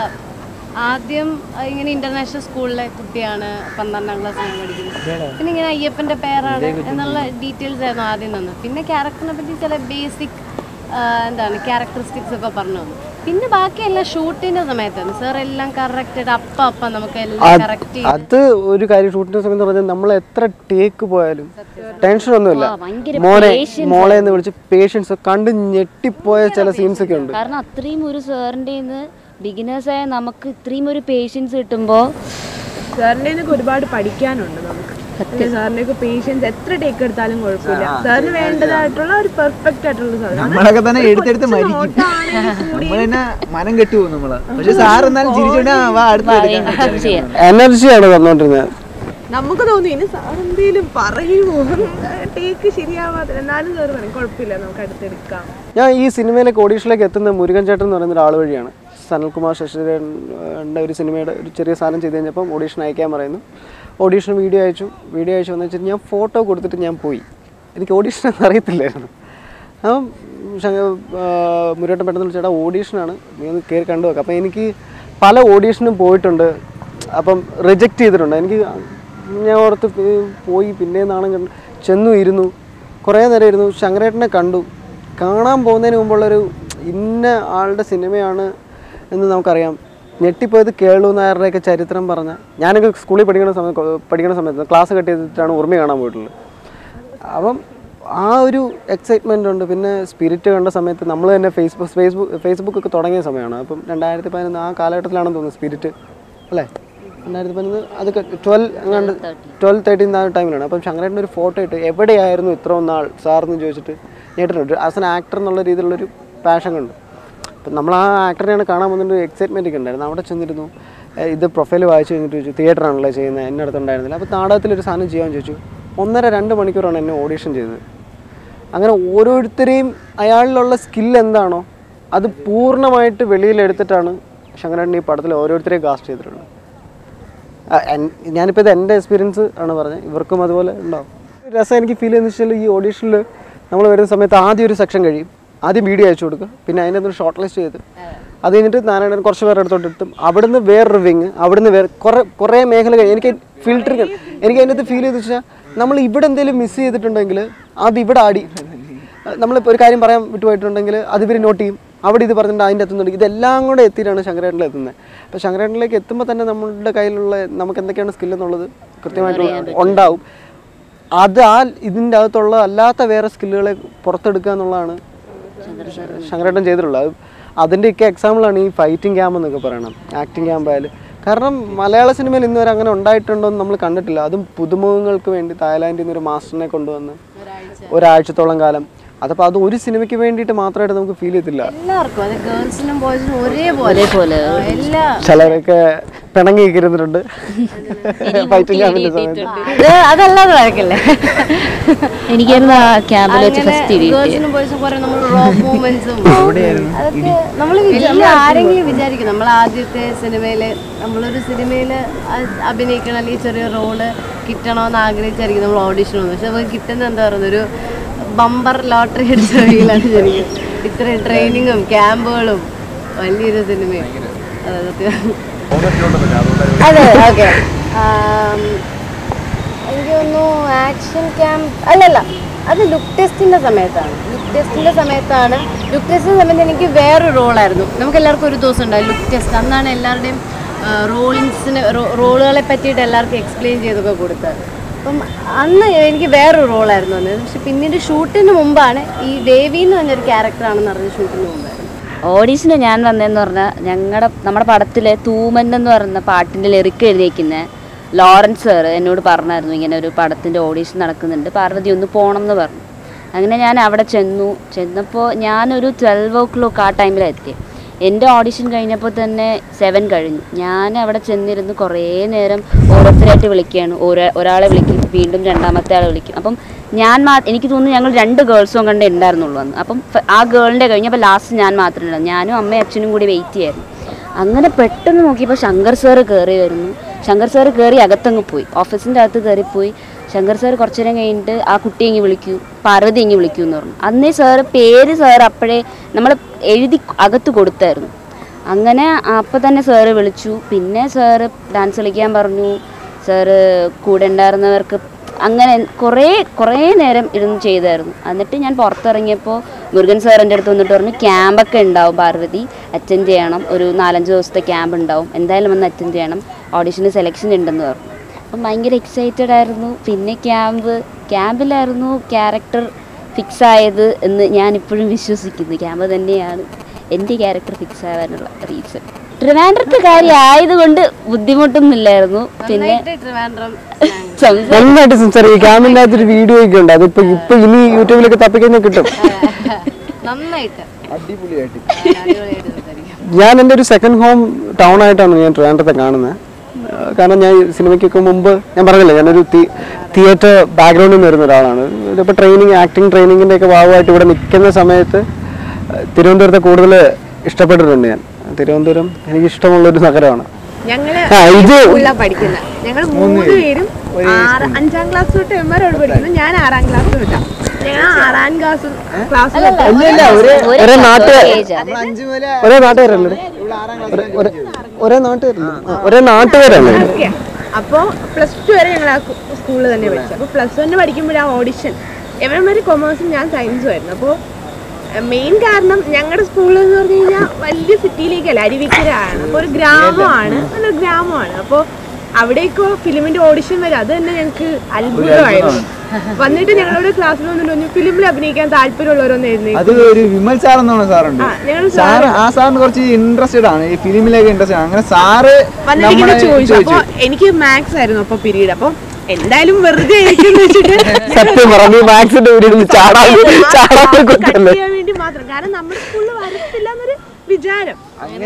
Speaker 3: ആദ്യം ഇങ്ങനെ ഇന്റർനാഷണൽ സ്കൂളിലെ കുട്ടിയാണ് പന്ത്രണ്ടാം ക്ലാസ്സിലാണ് പഠിക്കുന്നത് പിന്നെ ഇങ്ങനെ അയ്യപ്പന്റെ പേരാണ് എന്നുള്ള ഡീറ്റെയിൽസ് ആയിരുന്നു ആദ്യം തന്നത് പിന്നെ ക്യാരക്ടറിനെ പറ്റി ചില ബേസിക് എന്താണ് ക്യാരക്ടറിസ്റ്റിക്സ് ഒക്കെ പറഞ്ഞു തന്നു പിന്നെ ബാക്കിയെല്ലാം ഷൂട്ടിന്റെ സമയത്താണ് സാർ എല്ലാം കറക്റ്റ് അപ്പം അപ്പം നമുക്ക് എല്ലാം കറക്റ്റ്
Speaker 1: അത് ഒരു കാര്യം ഷൂട്ടിൻ്റെ സമയത്ത് പറഞ്ഞാൽ നമ്മൾ എത്ര ടേക്ക് പോയാലും ടെൻഷൻ ഒന്നുമില്ല
Speaker 2: ആ, ഭയങ്കര
Speaker 1: മോനെ മോളെ എന്ന് വിളിച്ച് പേഷ്യൻസ് കണ്ട് ഞെട്ടിപ്പോയ ചില സീൻസ് ഒക്കെ ഉണ്ട്
Speaker 2: കാരണം അത്രയും ഒരു സാറിൻ്റെ ബിഗിനേഴ്സായ നമുക്ക് ഇത്രയും ഒരു പേഷ്യൻസ് കിട്ടുമ്പോൾ
Speaker 5: സാറിൻ്റെ നിന്നൊക്കെ ഒരുപാട് പഠിക്കാനുണ്ട് നമുക്ക് സാറിൻ്റെ ഒക്കെ പേഷ്യൻസ് എത്ര ടേക്ക് എടുത്താലും കുഴപ്പമില്ല സാറിന് വേണ്ടതായിട്ടുള്ള ഒരു പെർഫെക്റ്റ് ആയിട്ടുള്ള സാധനം
Speaker 4: നമ്മളൊക്കെ തന്നെ എടുത്തെടുത്ത് മരിക്കും നമ്മൾ തന്നെ മനം കെട്ടുപോകും നമ്മള് പക്ഷെ സാർ എന്നാലും ചിരിച്ചോണ്ട് "ആ, വാ അടുത്ത എടുക്കാം."
Speaker 2: ചെയ്യാം
Speaker 1: എനർജിയാണ് തന്നുകൊണ്ടിരുന്നത്
Speaker 5: നമുക്ക് തോന്നി ഇനി സാർ എന്തെങ്കിലും പറയുമോ ടേക്ക് ശരിയാവാതെ എന്നാലും സാർ പറയും കുഴപ്പമില്ല നമുക്ക് അടുത്തെടുക്കാം
Speaker 1: ഞാൻ ഈ സിനിമയിലേക്ക് ഓഡീഷനിലേക്ക് എത്തുന്ന മുരുകൻ ചേട്ടൻ എന്ന് പറയുന്ന ഒരാൾ വഴിയാണ് സനൽകുമാർ ശശിധരൻ്റെ ഒരു സിനിമയുടെ ഒരു ചെറിയ സാധനം ചെയ്ത് കഴിഞ്ഞപ്പം ഓഡീഷൻ അയക്കാൻ പറയുന്നു ഓഡീഷൻ വീഡിയോ അയച്ചു വീഡിയോ അയച്ചു വന്നു വെച്ചിട്ട് ഞാൻ ഫോട്ടോ കൊടുത്തിട്ട് ഞാൻ പോയി എനിക്ക് ഓഡീഷൻ എന്ന് അറിയത്തില്ലായിരുന്നു അപ്പം മുരുകട്ടൻ പെട്ടെന്ന് ചേട്ടാ ഓഡീഷനാണ് നീ ഒന്ന് കയറി കണ്ടു നോക്കാം അപ്പം എനിക്ക് പല ഓഡീഷനും പോയിട്ടുണ്ട് അപ്പം റിജക്റ്റ് ചെയ്തിട്ടുണ്ട് എനിക്ക് ഞാൻ ഓർത്ത് പി- പോയി പിന്നെ നാണം കണ്ടു ചെന്നു ഇരുന്നു കുറേ നേരം ഇരുന്നു ശങ്കരേട്ടനെ കണ്ടു കാണാൻ പോകുന്നതിന് മുമ്പുള്ളൊരു ഇന്ന ആളുടെ സിനിമയാണ് എന്ന് നമുക്കറിയാം ഞെട്ടിപ്പോയത് കേളു നായരുടെയൊക്കെ ചരിത്രം പറഞ്ഞ ഞാനൊക്കെ സ്കൂളിൽ പഠിക്കുന്ന സമയത്ത് പഠിക്കുന്ന സമയത്ത് ക്ലാസ് കട്ട് ചെയ്തിട്ടാണ് ഉറുമി കാണാൻ പോയിട്ടുള്ളത് അപ്പം ആ ഒരു എക്സൈറ്റ്മെൻ്റ് ഉണ്ട് പിന്നെ സ്പിരിറ്റ് കണ്ട സമയത്ത് നമ്മൾ തന്നെ ഫേസ്ബുക്ക് ഫേസ്ബുക്ക് ഫേസ്ബുക്ക് ഒക്കെ തുടങ്ങിയ സമയമാണ് അപ്പം രണ്ടായിരത്തി പതിനൊന്ന് ആ കാലഘട്ടത്തിലാണെന്ന് തോന്നുന്നു സ്പിരിറ്റ് അല്ലേ രണ്ടായിരത്തി പതിനൊന്ന് അത് ട്വൽവ് അങ്ങാണ്ട് ട്വൽവ് തേർട്ടീൻ ആ ടൈമിലാണ് അപ്പം ശങ്കരേട്ടൻ്റെ ഒരു ഫോട്ടോ ഇട്ട് എവിടെയായിരുന്നു ഇത്രയും നാൾ സാറെന്ന് ചോദിച്ചിട്ട് ഞേട്ടിട്ടുണ്ട് ആസ് എൻ ആക്ടർ എന്നുള്ള രീതിയിലുള്ളൊരു പാഷൻ കൊണ്ട് അപ്പം നമ്മൾ ആ ആക്ടറിനെയാണ് കാണാൻ വന്നിട്ട് എക്സൈറ്റ്മെൻറ്റ് ഒക്കെ ഉണ്ടായിരുന്നു അവിടെ ചെന്നിരുന്നു ഏഹ് ഇത് പ്രൊഫൈൽ വായിച്ച് കഴിഞ്ഞിട്ട് ചോദിച്ചു തിയേറ്ററാണല്ലോ ചെയ്യുന്നത് എൻ്റെ അടുത്തുണ്ടായിരുന്നില്ല അപ്പോൾ നാടകത്തിലൊരു സാധനം ചെയ്യാൻ ചോദിച്ചു ഒന്നര രണ്ട് മണിക്കൂറാണ് എന്നെ ഓഡീഷൻ ചെയ്തത് അങ്ങനെ ഓരോരുത്തരെയും അയാളിലുള്ള സ്കിൽ എന്താണോ അത് പൂർണ്ണമായിട്ട് വെളിയിലെടുത്തിട്ടാണ് ശങ്കരൻ ഈ പടത്തിൽ ഓരോരുത്തരെയും കാസ്റ്റ് ചെയ്തിട്ടുള്ളത് ആ, എൻ- ഞാനിപ്പോൾ ഇത് എൻ്റെ എക്സ്പീരിയൻസ് ആണ് പറഞ്ഞത് ഇവർക്കും അതുപോലെ ഉണ്ടാവും രസം എനിക്ക് ഫീൽ ചെയ്യുന്ന വെച്ചാൽ ഈ ഓഡീഷനിൽ നമ്മൾ വരുന്ന സമയത്ത് ആദ്യം ഒരു സെക്ഷൻ കഴിയും ആദ്യം വീഡിയോ അയച്ചു കൊടുക്കുക പിന്നെ അതിൻ്റെ അകത്ത് ഷോർട്ട് ലിസ്റ്റ് ചെയ്ത് അത് കഴിഞ്ഞിട്ട് നാരായണൻ കുറച്ച് പേരുടെ അടുത്തോട്ട് എത്തും അവിടുന്ന് വേറൊരു വിങ് അവിടുന്ന് വേറെ കുറേ കുറേ മേഖല കഴിഞ്ഞ് എനിക്ക് ഫിൽറ്റർ എനിക്ക് അതിൻ്റെ അകത്ത് ഫീൽ ചെയ്ത് വെച്ചാൽ നമ്മൾ ഇവിടെ എന്തെങ്കിലും മിസ് ചെയ്തിട്ടുണ്ടെങ്കിൽ അത് ഇവിടെ ആടി നമ്മളിപ്പോൾ ഒരു കാര്യം പറയാൻ വിട്ടുപോയിട്ടുണ്ടെങ്കിൽ അത് ഇവർ നോട്ട് ചെയ്യും അവിടെ ഇത് പറഞ്ഞിട്ട് അതിൻ്റെ എത്തുന്നുണ്ട് ഇതെല്ലാം കൂടെ എത്തിയിട്ടാണ് ശങ്കരേട്ടനിൽ എത്തുന്നത് അപ്പോൾ ശങ്കരേട്ടനിലേക്ക് എത്തുമ്പോൾ തന്നെ നമ്മളുടെ കയ്യിലുള്ള നമുക്ക് എന്തൊക്കെയാണ് സ്കിൽ എന്നുള്ളത് കൃത്യമായിട്ട് ഉണ്ടാവും അത് ആ ഇതിൻ്റെ അകത്തുള്ള അല്ലാത്ത വേറെ സ്കില്ലുകളെ പുറത്തെടുക്കുക എന്നുള്ളതാണ് ശങ്കരേട്ടൻ ചെയ്തിട്ടുള്ളത് അത് അതിൻ്റെയൊക്കെ എക്സാമ്പിളാണ് ഈ ഫൈറ്റിംഗ് ക്യാമ്പ് എന്നൊക്കെ പറയണം ആക്ടിങ് ക്യാമ്പ് ആയാലും കാരണം മലയാള സിനിമയിൽ ഇന്ന് വരെ അങ്ങനെ ഉണ്ടായിട്ടുണ്ടോ എന്ന് നമ്മൾ കണ്ടിട്ടില്ല അതും പുതുമുഖങ്ങൾക്ക് വേണ്ടി തായ്ലാൻഡിൽ നിന്ന് ഒരു മാസ്റ്ററിനെ കൊണ്ടുവന്ന് ഒരാഴ്ചത്തോളം കാലം അതപ്പോൾ അത് ഒരു സിനിമയ്ക്ക് വേണ്ടിയിട്ട് മാത്രമായിട്ട് നമുക്ക് ഫീൽ ചെയ്തില്ല
Speaker 3: എല്ലാവർക്കും അത് ഗേൾസിനും ബോയ്സിനും ഒരേപോലെ
Speaker 2: ഒരേപോലെ.
Speaker 3: ആ, എല്ലാ
Speaker 1: ചിലരൊക്കെ പിണങ്ങി ഇരുന്നിട്ടുണ്ട് ഫൈറ്റിംഗ് ക്യാമ്പിൻ്റെ സമയത്ത്
Speaker 3: അത് അതല്ലാതെ വഴക്കല്ലേ
Speaker 2: എനിക്കായിരുന്നു ആ ക്യാമ്പിൽ വെച്ച് ഫസ്റ്റ് ഇടി
Speaker 3: ഗേൾസിനും ബോയ്സും കുറെ നമ്മൾ റോക്ക് മൂവ്മെന്റ്സും അതൊക്കെ നമ്മൾ ആരെങ്കിലും വിചാരിക്കും നമ്മൾ ആദ്യത്തെ സിനിമയില് നമ്മളൊരു സിനിമയില് അ- അഭിനയിക്കണം അല്ലെങ്കിൽ ചെറിയ റോള് കിട്ടണമെന്ന് ആഗ്രഹിച്ചായിരിക്കും നമ്മൾ ഓഡിഷൻ വന്നത് പക്ഷെ നമുക്ക് കിട്ടുന്ന എന്താ പറയുന്നത് ഒരു ബമ്പർ ലോട്ടറി അടിച്ച വഴിയിലാണ് ശരിക്കും ഇത്രയും ട്രെയിനിങ്ങും ക്യാമ്പുകളും വലിയൊരു സിനിമയും അതെ സത്യം അതെ ഓക്കെ എനിക്ക് തോന്നുന്നു ആക്ഷൻ ക്യാമ്പ് അല്ലല്ല അത് ലുക്ക് ടെസ്റ്റിന്റെ സമയത്താണ് ലുക്ക് ടെസ്റ്റിന്റെ സമയത്താണ് ലുക്ക് ടെസ്റ്റിന്റെ സമയത്ത് എനിക്ക് വേറൊരു റോളായിരുന്നു നമുക്ക് എല്ലാവർക്കും ഒരു ദിവസം ഉണ്ടായി ലുക്ക് ടെസ്റ്റ് അന്നാണ് എല്ലാവരുടെയും റോളിങ്സിന് റോളുകളെ പറ്റിയിട്ട് എല്ലാവർക്കും എക്സ്പ്ലെയിൻ ചെയ്തൊക്കെ കൊടുത്തത് അപ്പം അന്ന് എനിക്ക് വേറൊരു റോളായിരുന്നു വന്നത് പക്ഷെ പിന്നീട് ഷൂട്ടിന് മുമ്പാണ് ഈ ദേവി എന്ന് പറഞ്ഞൊരു ക്യാരക്ടറാണെന്ന് പറഞ്ഞ ഷൂട്ടിന് മുമ്പായിരുന്നു
Speaker 2: ഓഡീഷന് ഞാൻ വന്നതെന്ന് പറഞ്ഞാൽ ഞങ്ങളുടെ നമ്മുടെ പടത്തിലെ തൂമൻ എന്ന് പറയുന്ന പാട്ടിൻ്റെ ലിറിക്ക് എഴുതിയിരിക്കുന്ന ലോറൻസ് സാർ എന്നോട് പറഞ്ഞായിരുന്നു ഇങ്ങനെ ഒരു പടത്തിൻ്റെ ഓഡീഷൻ നടക്കുന്നുണ്ട് പാർവതി ഒന്ന് പോകണം എന്ന് പറഞ്ഞു അങ്ങനെ ഞാൻ അവിടെ ചെന്നു ചെന്നപ്പോൾ ഞാനൊരു ട്വൽവ് ഓ ക്ലോക്ക് ആ ടൈമിലാണ് എത്തിയത് എൻ്റെ ഓഡിഷൻ കഴിഞ്ഞപ്പോൾ തന്നെ സെവൻ കഴിഞ്ഞു ഞാൻ അവിടെ ചെന്നിരുന്ന് കുറേ നേരം ഓരോരുത്തരായിട്ട് വിളിക്കുകയാണ് ഓരോ ഒരാളെ വിളിക്കും വീണ്ടും രണ്ടാമത്തെ ആളെ വിളിക്കും അപ്പം ഞാൻ മാ എനിക്ക് തോന്നുന്നു ഞങ്ങൾ രണ്ട് ഗേൾസും കണ്ടേ ഉണ്ടായിരുന്നുള്ളൂ അന്ന് അപ്പം ഫ- ആ ഗേളിൻ്റെ കഴിഞ്ഞപ്പോൾ ലാസ്റ്റ് ഞാൻ മാത്രമേ ഉണ്ടായിരുന്നു ഞാനും അമ്മയും അച്ഛനും കൂടി വെയിറ്റ് ചെയ്യായിരുന്നു അങ്ങനെ പെട്ടെന്ന് നോക്കിയപ്പോൾ ശങ്കർ സാറ് കയറി വരുന്നു ശങ്കർ സാറ് കയറി അകത്തങ്ങ് പോയി ഓഫീസിൻ്റെ അകത്ത് കയറിപ്പോയി ശങ്കർ സാർ കുറച്ചു നേരം കഴിഞ്ഞിട്ട് ആ കുട്ടി ഇങ്ങ് വിളിക്കൂ പാർവതി ഇങ്ങ് വിളിക്കൂ എന്ന് പറഞ്ഞു അന്നേ സാറ് പേര് സാർ അപ്പോഴേ നമ്മൾ എഴുതി അകത്ത് കൊടുത്തായിരുന്നു അങ്ങനെ അപ്പം തന്നെ സാറ് വിളിച്ചു പിന്നെ സാറ് ഡാൻസ് കളിക്കാൻ പറഞ്ഞു സാറ് കൂടെ ഉണ്ടായിരുന്നവർക്ക് അങ്ങനെ കുറേ കുറേ നേരം ഇരുന്ന് ചെയ്തായിരുന്നു എന്നിട്ട് ഞാൻ പുറത്തിറങ്ങിയപ്പോൾ മുരുകൻ സാർ എൻ്റെ അടുത്ത് വന്നിട്ട് പറഞ്ഞു ക്യാമ്പൊക്കെ ഉണ്ടാവും പാർവതി അറ്റൻഡ് ചെയ്യണം ഒരു നാലഞ്ച് ദിവസത്തെ ക്യാമ്പ് ഉണ്ടാവും എന്തായാലും വന്ന് അറ്റൻഡ് ചെയ്യണം ഓഡിഷന് സെലക്ഷൻ ഉണ്ടെന്ന് പറഞ്ഞു അപ്പം ഭയങ്കര എക്സൈറ്റഡ് ആയിരുന്നു പിന്നെ ക്യാമ്പ് ക്യാമ്പിലായിരുന്നു ക്യാരക്ടർ ഫിക്സ് ആയത് എന്ന് ഞാൻ ഇപ്പോഴും വിശ്വസിക്കുന്നു ക്യാമ്പ് തന്നെയാണ് എൻ്റെ ക്യാരക്ടർ ഫിക്സ് ആവാനുള്ള റീസൺ ട്രിവാൻഡ്രത്തെ കാര്യം ആയതുകൊണ്ട് ബുദ്ധിമുട്ടൊന്നുമില്ലായിരുന്നു പിന്നെ
Speaker 3: നന്നായിട്ട് ട്രിവാൻഡ്രം
Speaker 2: സംസാ-
Speaker 1: നന്നായിട്ട് സംസാരിക്കും ക്യാമിൻ്റെ അകത്തൊരു വീഡിയോ ഒക്കെ ഉണ്ട് അതിപ്പോ ഇപ്പൊ ഇനി യൂട്യൂബിലൊക്കെ തപ്പിക്കഴിഞ്ഞാൽ കിട്ടും
Speaker 3: നന്നായിട്ട്
Speaker 4: അടിപൊളിയായിട്ട്
Speaker 3: അടിപൊളിയായിട്ട് സംസാരിക്കും
Speaker 1: ഞാൻ എൻ്റെ ഒരു സെക്കൻഡ് ഹോം ടൗൺ ആയിട്ടാണ് ഞാൻ ട്രിവാൻഡ്രത്തെ കാണുന്നത് ആ, കാരണം ഞാൻ സിനിമയ്ക്കൊക്കെ മുമ്പ് ഞാൻ പറഞ്ഞില്ല ഞാനൊരു തിയേറ്റർ ബാക്ക്ഗ്രൗണ്ടിൽ നിന്ന് വരുന്ന ഒരാളാണ് ഇതിപ്പോൾ ട്രെയിനിങ് ആക്ടിങ് ട്രെയിനിങ്ങിൻ്റെ ഒക്കെ ഭാഗമായിട്ട് ഇവിടെ നിൽക്കുന്ന സമയത്ത് ആ, തിരുവനന്തപുരത്തെ കൂടുതൽ ഇഷ്ടപ്പെട്ടിട്ടുണ്ട് ഞാൻ തിരുവനന്തപുരം എനിക്ക് ഇഷ്ടമുള്ളൊരു നഗരമാണ്
Speaker 5: ഞങ്ങള്
Speaker 1: ആ ഇത്
Speaker 5: സ്കൂളിലാണ് പഠിക്കുന്നത് ഞങ്ങൾ മൂന്ന് പേരും ആറ് അഞ്ചാം ക്ലാസ് തൊട്ട് എമ്മാരോട് പഠിക്കുന്നു ഞാൻ ആറാം ക്ലാസ് തൊട്ടാ ഞങ്ങൾ ആറാം ക്ലാസ് ക്ലാസ് തൊട്ടാ
Speaker 1: ഇല്ല ഇല്ല ഒരേ ഒരേ നാട്ടുകാർ
Speaker 2: ഏജാ.
Speaker 4: നമ്മൾ അഞ്ചു മുതൽ
Speaker 1: ഒരേ നാട്ടുകാരല്ലേ
Speaker 4: ഇവിടെ ആറാം
Speaker 1: ഒരേ- ഒരേ- ഒരേ നാട്ടുകാരല്ലേ ആ, ഒരേ നാട്ടുകാരല്ലേ
Speaker 5: ഓക്കെ അപ്പോൾ പ്ലസ് ടു വരെ ഞങ്ങൾ ആ സ്കൂളിൽ തന്നെ പഠിച്ചു അപ്പോൾ പ്ലസ് വണ്ണിന് പഠിക്കുമ്പോഴാണ് ഓഡിഷൻ എവരമാര് കൊമേഴ്സും ഞാൻ സയൻസും ആയിരുന്നു അപ്പോൾ മെയിൻ കാരണം ഞങ്ങളുടെ സ്കൂൾ എന്ന് പറഞ്ഞു കഴിഞ്ഞാൽ വലിയ സിറ്റിയിലേക്കല്ല അരുവിക്കരയാണ് അപ്പോൾ ഒരു ഗ്രാമമാണ് നല്ലൊരു ഗ്രാമമാണ് അപ്പോൾ അവിടേക്കോ ഫിലിമിന്റെ ഓഡിഷൻ വരും അത് തന്നെ ഞങ്ങൾക്ക് അത്ഭുതമായിരുന്നു വന്നിട്ട് ഞങ്ങളോട് ക്ലാസ്സിൽ വന്നിട്ട് പറഞ്ഞു ഫിലിമിൽ അഭിനയിക്കാൻ താല്പര്യമുള്ളവരൊന്നും എഴുതി
Speaker 4: അത് ഒരു വിമൽ സാർ എന്നാണ് സാറുണ്ട്
Speaker 5: ആ, ഞങ്ങൾ
Speaker 4: സാറ് ആ സാറിന് കുറച്ച് ഇൻട്രസ്റ്റഡ് ആണ് ഈ ഫിലിമിലേക്ക് ഇൻട്രസ്റ്റഡ് ആണ് അങ്ങനെ സാറ്
Speaker 5: വന്നിട്ട് ഇങ്ങനെ
Speaker 4: നമ്മളെ
Speaker 5: ചോദിച്ചു അപ്പൊ
Speaker 4: ചോദിച്ചു
Speaker 5: എനിക്ക് മാത്സ് ആയിരുന്നു അപ്പൊ പീരീഡ് അപ്പൊ എന്തായാലും വെറുതെ ഇരിക്കുന്നു വെച്ചിട്ട്
Speaker 1: സത്യം പറഞ്ഞു മാത്സിന്റെ വീട്ടിൽ ചാടാൻ ചാടാൻ
Speaker 5: കട്ട്
Speaker 1: കൊണ്ടല്ലേ
Speaker 5: ചെയ്യാൻ വേണ്ടി മാത്രം കാരണം നമ്മുടെ സ്കൂളിൽ വരത്തില്ല എന്നൊരു വിചാരം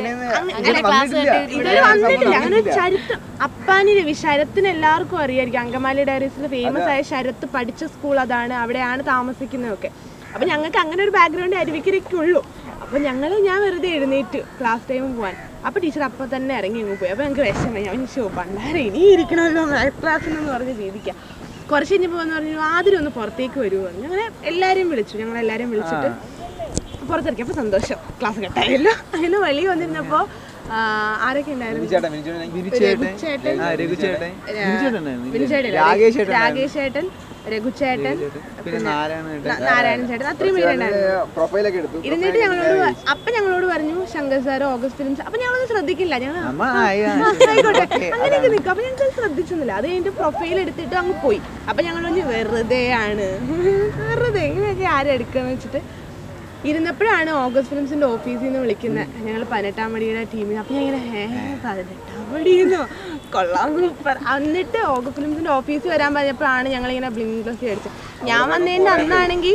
Speaker 5: ഇതുവരെ വന്നിട്ടില്ല അങ്ങനെ ഒരു ചരിത്രം അപ്പാനി രവി ശരത്തിന് എല്ലാവർക്കും അറിയായിരിക്കും അങ്കമാലി ഡയറീസിൽ ഫേമസ് ആയ ശരത്ത് പഠിച്ച സ്കൂൾ അതാണ് അവിടെയാണ് താമസിക്കുന്നതൊക്കെ അപ്പൊ ഞങ്ങൾക്ക് അങ്ങനെ ഒരു ബാക്ക്ഗ്രൗണ്ട് അരുവിക്കരയ്ക്കുള്ളൂ അപ്പൊ ഞങ്ങൾ ഞാൻ വെറുതെ എഴുന്നേറ്റ് ക്ലാസ് ടൈം പോവാൻ അപ്പൊ ടീച്ചർ അപ്പൊ തന്നെ ഇറങ്ങി അങ്ങ് പോയി അപ്പൊ ഞങ്ങൾക്ക് വിഷമം ഞാൻ ഷോ പണ്ടാരെ ഇനി ഇരിക്കണമല്ലോ മാത്സ് ക്ലാസ്സിനെന്ന് പറഞ്ഞ് ജീവിക്കാം കുറച്ച് കഴിഞ്ഞപ്പോൾ എന്ന് പറഞ്ഞു ആദ്യം ഒന്ന് പുറത്തേക്ക് വരുമോ പറഞ്ഞു അങ്ങനെ എല്ലാവരെയും വിളിച്ചു ഞങ്ങൾ എല്ലാവരെയും വിളിച്ചിട്ട് പുറത്തിറക്കിയപ്പോൾ സന്തോഷം ക്ലാസ് കട്ടായല്ലോ അങ്ങനെ വെളിയിൽ വന്നിരുന്നപ്പോ ആ, ആരൊക്കെ ഉണ്ടായിരുന്നു രഘുചേട്ടൻ,
Speaker 4: ആ, രഘുചേട്ടൻ. ബിനുചേട്ടൻ ഉണ്ടായിരുന്നു.
Speaker 5: ബിനുചേട്ടൻ,
Speaker 4: രാകേഷ് ചേട്ടൻ
Speaker 5: രാകേഷ് ചേട്ടൻ രഘുചേട്ടൻ
Speaker 4: പിന്നെ നാരായണ
Speaker 5: ന- നാരായണൻ ചേട്ടൻ അത്രയും പേരുണ്ടായിരുന്നു
Speaker 4: പ്രൊഫൈലൊക്കെ എടുത്തു
Speaker 5: ഇരുന്നിട്ട് ഞങ്ങളോട് പ- അപ്പൊ ഞങ്ങളോട് പറഞ്ഞു ശങ്കർ സാർ ഓഗസ്റ്റ് ഫിലിംസ് അപ്പൊ ഞങ്ങളൊന്നും ശ്രദ്ധിക്കില്ല ഞങ്ങൾ
Speaker 4: നമ്മ ആ, ആ,
Speaker 5: ആയിക്കോട്ടെ അങ്ങനെയൊക്കെ നിൽക്കും അപ്പൊ ഞങ്ങൾക്ക് ശ്രദ്ധിച്ചൊന്നുമില്ല അത് കഴിഞ്ഞിട്ട് പ്രൊഫൈൽ എടുത്തിട്ട് അങ്ങ് പോയി അപ്പൊ ഞങ്ങൾ പറഞ്ഞു വെറുതെ ആണ് വെറുതെ ഇങ്ങനെയൊക്കെ ആരും എടുക്കാന്ന് വെച്ചിട്ട് ഇരുന്നപ്പോഴാണ് ഓഗസ്റ്റ് ഫിലിംസിന്റെ ഓഫീസിൽ നിന്ന് വിളിക്കുന്നത് ഞങ്ങൾ പതിനെട്ടാം മടിയുടെ ടീമിൽ അപ്പൊ ഞാൻ ഇങ്ങനെ ഹേ പതിനെട്ടാം മടിയെന്നോ കൊള്ളാം സൂപ്പർ എന്നിട്ട് ഓഗസ്റ്റ് ഫിലിംസിന്റെ ഓഫീസിൽ വരാൻ പറഞ്ഞപ്പോഴാണ് ഞങ്ങളിങ്ങനെ ബ്ലിങ്ക് ഗ്ലസ് അടിച്ചത് ഞാൻ വന്നതിന്റെ അന്നാണെങ്കിൽ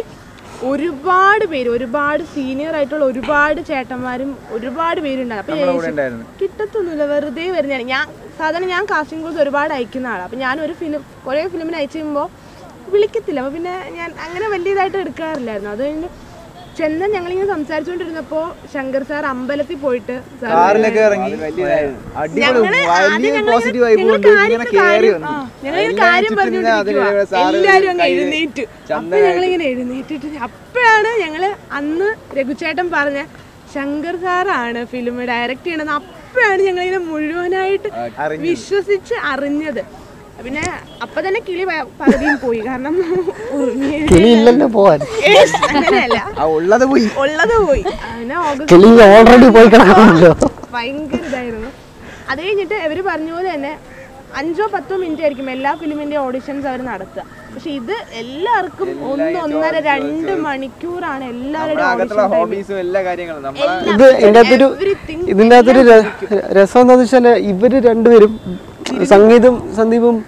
Speaker 5: ഒരുപാട് പേര് ഒരുപാട് സീനിയർ ആയിട്ടുള്ള ഒരുപാട് ചേട്ടന്മാരും ഒരുപാട് പേരുണ്ടായിരുന്നു അപ്പൊ ഞാൻ
Speaker 4: കൂടെ
Speaker 5: വിചാരിച്ചു,
Speaker 4: ഉണ്ടായിരുന്നു.
Speaker 5: കിട്ടത്തൊന്നുമില്ല വെറുതെ വരുന്നതാണ് ഞാൻ സാധാരണ ഞാൻ കാസ്റ്റിംഗ് കോഴ്സ് ഒരുപാട് അയക്കുന്ന ആളാണ് അപ്പം ഞാൻ ഒരു ഫിലിം കുറേ ഫിലിമിന് അയച്ചു കഴിയുമ്പോൾ വിളിക്കത്തില്ല അപ്പോൾ പിന്നെ ഞാൻ അങ്ങനെ വലിയ ഇതായിട്ട് എടുക്കാറില്ലായിരുന്നു അത് കഴിഞ്ഞ് ചെന്ന് ഞങ്ങളിങ്ങനെ സംസാരിച്ചുകൊണ്ടിരുന്നപ്പോൾ ശങ്കർ സാർ അമ്പലത്തിൽ പോയിട്ട് സാർ
Speaker 4: കാറിലൊക്കെ ഇറങ്ങി അടിപൊളി
Speaker 5: ഞങ്ങള് ആദ്യം
Speaker 4: വലിയ
Speaker 5: ഞങ്ങള്
Speaker 4: പോസിറ്റീവ് വൈബ്
Speaker 5: ഞങ്ങള്
Speaker 4: കൊണ്ട് ഇങ്ങനെ
Speaker 5: കാര്യത്തിന്
Speaker 4: കയറി
Speaker 5: കാര്യം-
Speaker 4: വന്നു
Speaker 5: ആ, ഞങ്ങളിങ്ങനെ
Speaker 4: എല്ലാം
Speaker 5: കാര്യം
Speaker 4: ചുറ്റും നിന്ന് അതിനിടെ
Speaker 5: പറഞ്ഞുകൊണ്ടിരിക്കുവാ.
Speaker 4: സാറ്
Speaker 5: എല്ലാരും അങ്ങ്
Speaker 4: കൈ
Speaker 5: എഴുന്നേറ്റ് അപ്പൊ
Speaker 4: ചന്ദനായിട്ട്.
Speaker 5: ഞങ്ങളിങ്ങനെ എഴുന്നേറ്റിട്ട് അപ്പോഴാണ് ഞങ്ങള് അന്ന് രഘുചേട്ടൻ പറഞ്ഞ ശങ്കർ സാറാണ് ഫിലിം ഡയറക്റ്റ് ചെയ്യണത് അപ്പോഴാണ് ഞങ്ങളിങ്ങനെ മുഴുവനായിട്ട് വിശ്വസിച്ച് അറിഞ്ഞത് പിന്നെ അപ്പൊ തന്നെ കിളി പ- പകുതിയും പോയി കാരണം ഉറുമിയെ-
Speaker 1: കിളിയില്ലല്ലോ പോവാൻ
Speaker 5: ഏയ്, അങ്ങനെയല്ല
Speaker 4: ആ ഉള്ളത് പോയി
Speaker 5: ഉള്ളത് പോയി അങ്ങനെ ഓഗസ്റ്റ്
Speaker 1: കിളി ഓൾറെഡി പോയി കിടക്കണമല്ലോ
Speaker 5: ഭയങ്കര ഇതായിരുന്നു അത് കഴിഞ്ഞിട്ട് ഇവര് പറഞ്ഞ പോലെ തന്നെ അഞ്ചോ പത്തോ മിനിറ്റ് ആയിരിക്കും എല്ലാ ഫിലിമിന്റെ ഓഡിഷൻസ് അവർ നടത്തുക പക്ഷെ ഇത് എല്ലാവർക്കും ഒന്ന് ഒന്നര രണ്ട് മണിക്കൂറാണ് എല്ലാവരുടെ
Speaker 4: അകത്തുള്ള
Speaker 5: ഓഡിഷൻ
Speaker 4: ഹോബീസും എല്ലാ കാര്യങ്ങളും നമ്മളെ
Speaker 1: ഇത് ഇതിൻ്റെ അകത്തൊരു
Speaker 5: Everything.
Speaker 1: ഇതിൻ്റെ അകത്തൊരു ര- രസം എന്താന്ന് വെച്ചാൽ ഇവര് രണ്ടുപേരും സംഗീതും സന്ദീപും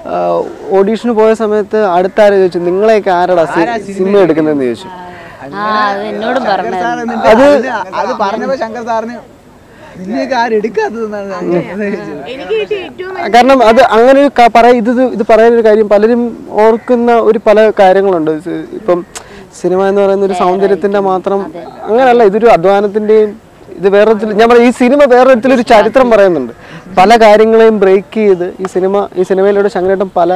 Speaker 1: ഓഡീഷന് പോയ സമയത്ത് അടുത്താരെ ചോദിച്ചു നിങ്ങളെയൊക്കെ ആരാടാ സി- സിനിമ എടുക്കുന്നതെന്ന് ചോദിച്ചു
Speaker 2: ആ അത് എന്നോടും പറഞ്ഞു
Speaker 4: സാർ എന്നിട്ട് അത് അത് പറഞ്ഞപ്പോ ശങ്കർ സാറിന് നിന്നെയൊക്കെ ആരും എടുക്കാത്തതെന്നാണ് ചോദിച്ചത്.
Speaker 5: എനിക്ക് കിട്ടിയ ഏറ്റവും വലിയ-
Speaker 1: കാരണം അത് അങ്ങനെ ഒരു ക- പറയ ഇത് ഇത് ഇത് പറയാനൊരു കാര്യം പലരും ഓർക്കുന്ന ഒരു പല കാര്യങ്ങളുണ്ട് ഇത് ഇപ്പം സിനിമ എന്ന് പറയുന്ന ഒരു സൗന്ദര്യത്തിന്റെ മാത്രം അങ്ങനെയല്ല ഇതൊരു അധ്വാനത്തിന്റെയും ഇത് വേറെ തരത്തിൽ- ഞാൻ പറയാം ഈ സിനിമ വേറെ തരത്തിലൊരു ചരിത്രം പറയുന്നുണ്ട് പല കാര്യങ്ങളെയും ബ്രേക്ക് ചെയ്ത് ഈ സിനിമ ഈ സിനിമയിലൂടെ ശങ്കരേട്ടൻ പല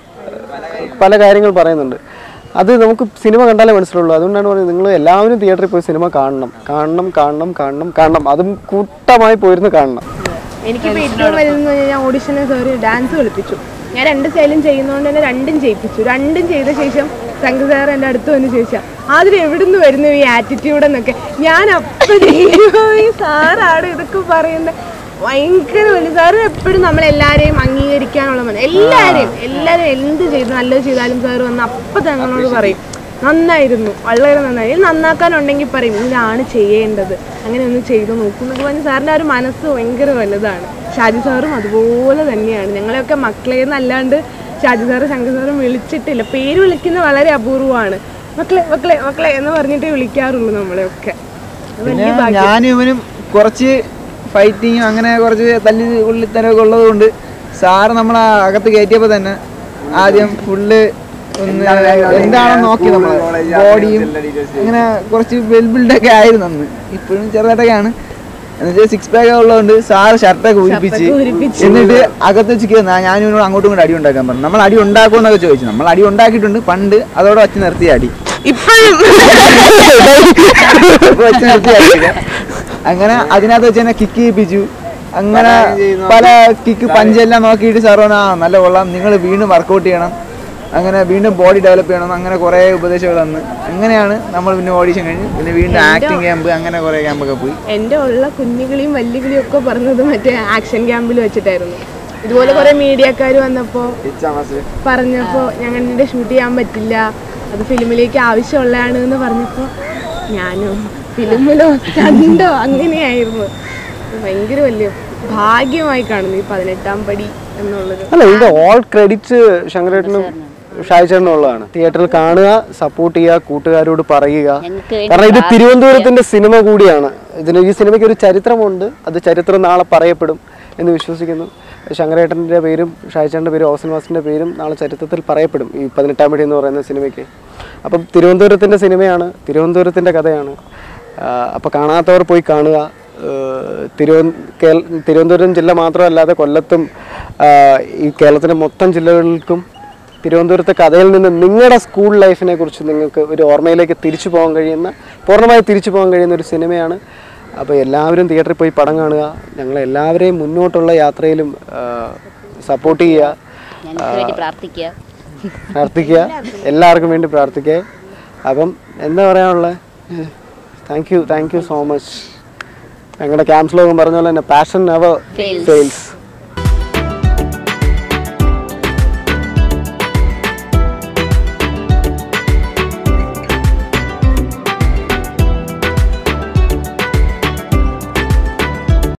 Speaker 1: പല കാര്യങ്ങൾ പറയുന്നുണ്ട് അത് നമുക്ക് സിനിമ കണ്ടാലേ മനസ്സിലുള്ളൂ അതുകൊണ്ടാണ് പറയുന്നത് നിങ്ങൾ എല്ലാവരും തിയേറ്ററിൽ പോയി സിനിമ കാണണം കാണണം കാണണം കാണണം കാണണം അതും കൂട്ടമായി പോയിരുന്ന് കാണണം
Speaker 5: എനിക്കിപ്പോ ഏറ്റവും വലുതെന്ന് പറഞ്ഞാൽ ഓഡിഷന് സാറ് ഡാൻസ് കളിപ്പിച്ചു ഞാൻ രണ്ട് സ്റ്റൈലും ചെയ്യുന്നതുകൊണ്ട് തന്നെ രണ്ടും ചെയ്യിപ്പിച്ചു രണ്ടും ചെയ്ത ശേഷം ശങ്കർ സാർ എൻ്റെ അടുത്ത് വന്ന് ചോദിച്ചാൽ അതിൽ എവിടുന്ന് വരുന്നു ഈ ആറ്റിറ്റ്യൂഡ് എന്നൊക്കെ ഞാൻ അപ്പം ഈ സാറാണ് ഇതൊക്കെ പറയുന്നത് ഭയങ്കര വലിയ സാറ് എപ്പോഴും നമ്മളെല്ലാരെയും അംഗീകരിക്കാനുള്ള മന എല്ലാരെയും എല്ലാരും എന്ത് ചെയ്തു നല്ലത് ചെയ്താലും സാറ് വന്ന് അപ്പം ഞങ്ങളോട് പറയും നന്നായിരുന്നു വളരെ നന്നായി ഇത് നന്നാക്കാനുണ്ടെങ്കിൽ പറയും ഇതാണ് ചെയ്യേണ്ടത് അങ്ങനെ ഒന്ന് ചെയ്തു നോക്കും എന്നൊക്കെ പറഞ്ഞ് സാറിൻ്റെ ആ ഒരു മനസ്സ് ഭയങ്കര വലുതാണ് ഷാജി സാറും അതുപോലെ തന്നെയാണ് ഞങ്ങളെയൊക്കെ മക്കളെ എന്നല്ലാണ്ട് ഷാജി സാറ് ശങ്കർ സാറും വിളിച്ചിട്ടില്ല പേര് വിളിക്കുന്ന വളരെ അപൂർവമാണ് മക്കളെ മക്കളെ മക്കളെ എന്ന് പറഞ്ഞിട്ടേ വിളിക്കാറുള്ളൂ നമ്മളെയൊക്കെ അത്
Speaker 4: പിന്നെ
Speaker 5: വലിയ ഭാഗ്യം
Speaker 4: ഞാനും ഇവനും കുറച്ച് ഫൈറ്റിങ്ങും അങ്ങനെ കുറച്ച് തല്ലി ഉള്ളിത്തരമൊക്കെ ഉള്ളത് കൊണ്ട് സാറ് നമ്മളെ അകത്ത് കയറ്റിയപ്പോൾ തന്നെ ആദ്യം ഫുള്ള് ഒന്ന് എന്താണെന്ന് നോക്കി നമ്മൾ ബോഡിയും ഇങ്ങനെ കുറച്ച് വെൽ ബിൽഡൊക്കെ ആയിരുന്നു അന്ന് ഇപ്പോഴും ചെറുതായിട്ടൊക്കെയാണ് എന്നുവെച്ചാൽ സിക്സ് പാക്ക് ഉള്ളതുകൊണ്ട് സാറ് ഷർട്ടൊക്കെ ഊരിപ്പിച്ച് എന്നിട്ട് അകത്ത് വെച്ച് കയറുന്ന ഞാനും ഇവനോട് അങ്ങോട്ടും ഇങ്ങോട്ട് അടി ഉണ്ടാക്കാൻ പറഞ്ഞു നമ്മൾ അടി ഉണ്ടാക്കുമെന്നൊക്കെ ചോദിച്ചു നമ്മൾ അടി ഉണ്ടാക്കിയിട്ടുണ്ട് പണ്ട് അതോടെ വച്ച് നിർത്തിയ അടി
Speaker 5: ഇപ്പോഴും
Speaker 4: ഇപ്പൊ വെച്ച് നിർത്തിയാക്കിയില്ല. അങ്ങനെ അതിനകത്ത് വെച്ച് തന്നെ കിക്ക് ചെയ്യിപ്പിച്ചു അങ്ങനെ പല കിക്ക് പഞ്ചെല്ലാം നോക്കിയിട്ട് സാർ പറഞ്ഞു ആ നല്ല കൊള്ളാം നിങ്ങൾ വീണ്ടും വർക്കൗട്ട് ചെയ്യണം അങ്ങനെ വീണ്ടും ബോഡി ഡെവലപ്പ് ചെയ്യണം അങ്ങനെ കുറേ ഉപദേശങ്ങൾ തന്ന് അങ്ങനെയാണ് നമ്മൾ പിന്നെ ഓഡീഷൻ കഴിഞ്ഞ് പിന്നെ വീണ്ടും ആക്ടിങ് ക്യാമ്പ് അങ്ങനെ കുറേ ക്യാമ്പൊക്കെ പോയി
Speaker 5: എൻ്റെ ഉള്ള കുഞ്ഞുകിളിയും വലിയ കിളിയും ഒക്കെ പറഞ്ഞത് മറ്റേ ആക്ഷൻ ക്യാമ്പിൽ വെച്ചിട്ടായിരുന്നു ഇതുപോലെ കുറെ മീഡിയക്കാർ വന്നപ്പോ പറഞ്ഞപ്പോ ഞങ്ങളുടെ ഷൂട്ട് ചെയ്യാൻ പറ്റില്ല അത് ഫിലിമിലേക്ക് ആവശ്യമുള്ളതാണ് എന്ന് പറഞ്ഞപ്പോ ഞാനും ഫിലിമിലോ കണ്ടോ അങ്ങനെയായിരുന്നു അത് ഭയങ്കര വലിയ ഭാഗ്യമായി കാണുന്നു ഈ പതിനെട്ടാം പടി എന്നുള്ളത്
Speaker 1: അല്ല ഇതിന്റെ ഓൾ ക്രെഡിറ്റ് ശങ്കരേട്ടനും ഷായിച്ചേട്ടനും ഉള്ളതാണ് തിയേറ്ററിൽ കാണുക സപ്പോർട്ട് ചെയ്യുക കൂട്ടുകാരോട് പറയുക
Speaker 2: ഞങ്ങൾക്ക് വേണ്ടി
Speaker 1: കാരണം ഇത് തിരുവനന്തപുരത്തിന്റെ സിനിമ കൂടിയാണ് ഇതിന് ഈ സിനിമയ്ക്ക് ഒരു ചരിത്രമുണ്ട് അത് ചരിത്രം നാളെ പറയപ്പെടും എന്ന് വിശ്വസിക്കുന്നു ശങ്കരേട്ടൻ്റെ പേരും ഷായിച്ചേട്ടൻ്റെ പേരും ഓസൻ വാസിൻ്റെ പേരും നാളെ ചരിത്രത്തിൽ പറയപ്പെടും ഈ പതിനെട്ടാം പടി എന്ന് പറയുന്ന സിനിമയ്ക്ക് അപ്പം തിരുവനന്തപുരത്തിൻ്റെ സിനിമയാണ് തിരുവനന്തപുരത്തിൻ്റെ കഥയാണ് അപ്പോൾ കാണാത്തവർ പോയി കാണുക ഏഹ് തിരുവ കേൾ തിരുവനന്തപുരം ജില്ല മാത്രമല്ലാതെ കൊല്ലത്തും ആ, ഈ കേരളത്തിലെ മൊത്തം ജില്ലകൾക്കും തിരുവനന്തപുരത്തെ കഥയിൽ നിന്ന് നിങ്ങളുടെ സ്കൂൾ ലൈഫിനെ കുറിച്ച് നിങ്ങൾക്ക് ഒരു ഓർമ്മയിലേക്ക് തിരിച്ചു പോകാൻ കഴിയുന്ന പൂർണ്ണമായി തിരിച്ചു പോകാൻ കഴിയുന്ന ഒരു സിനിമയാണ് അപ്പോൾ എല്ലാവരും തിയേറ്ററിൽ പോയി പടം കാണുക ഞങ്ങൾ എല്ലാവരെയും മുന്നോട്ടുള്ള യാത്രയിലും സപ്പോർട്ട് ചെയ്യുക
Speaker 2: ഞങ്ങൾക്ക് വേണ്ടി പ്രാർത്ഥിക്കുക
Speaker 1: പ്രാർത്ഥിക്കുക എല്ലാവർക്കും വേണ്ടി പ്രാർത്ഥിക്കുക അപ്പം എന്താ പറയാനുള്ളത് thank you thank you so much ഞങ്ങളുടെ ക്യാമ്പ് സ്ലോഗം പറഞ്ഞ പോലെ തന്നെ പാഷൻ നെവർ
Speaker 2: Fails.
Speaker 1: ഫെയിൽസ്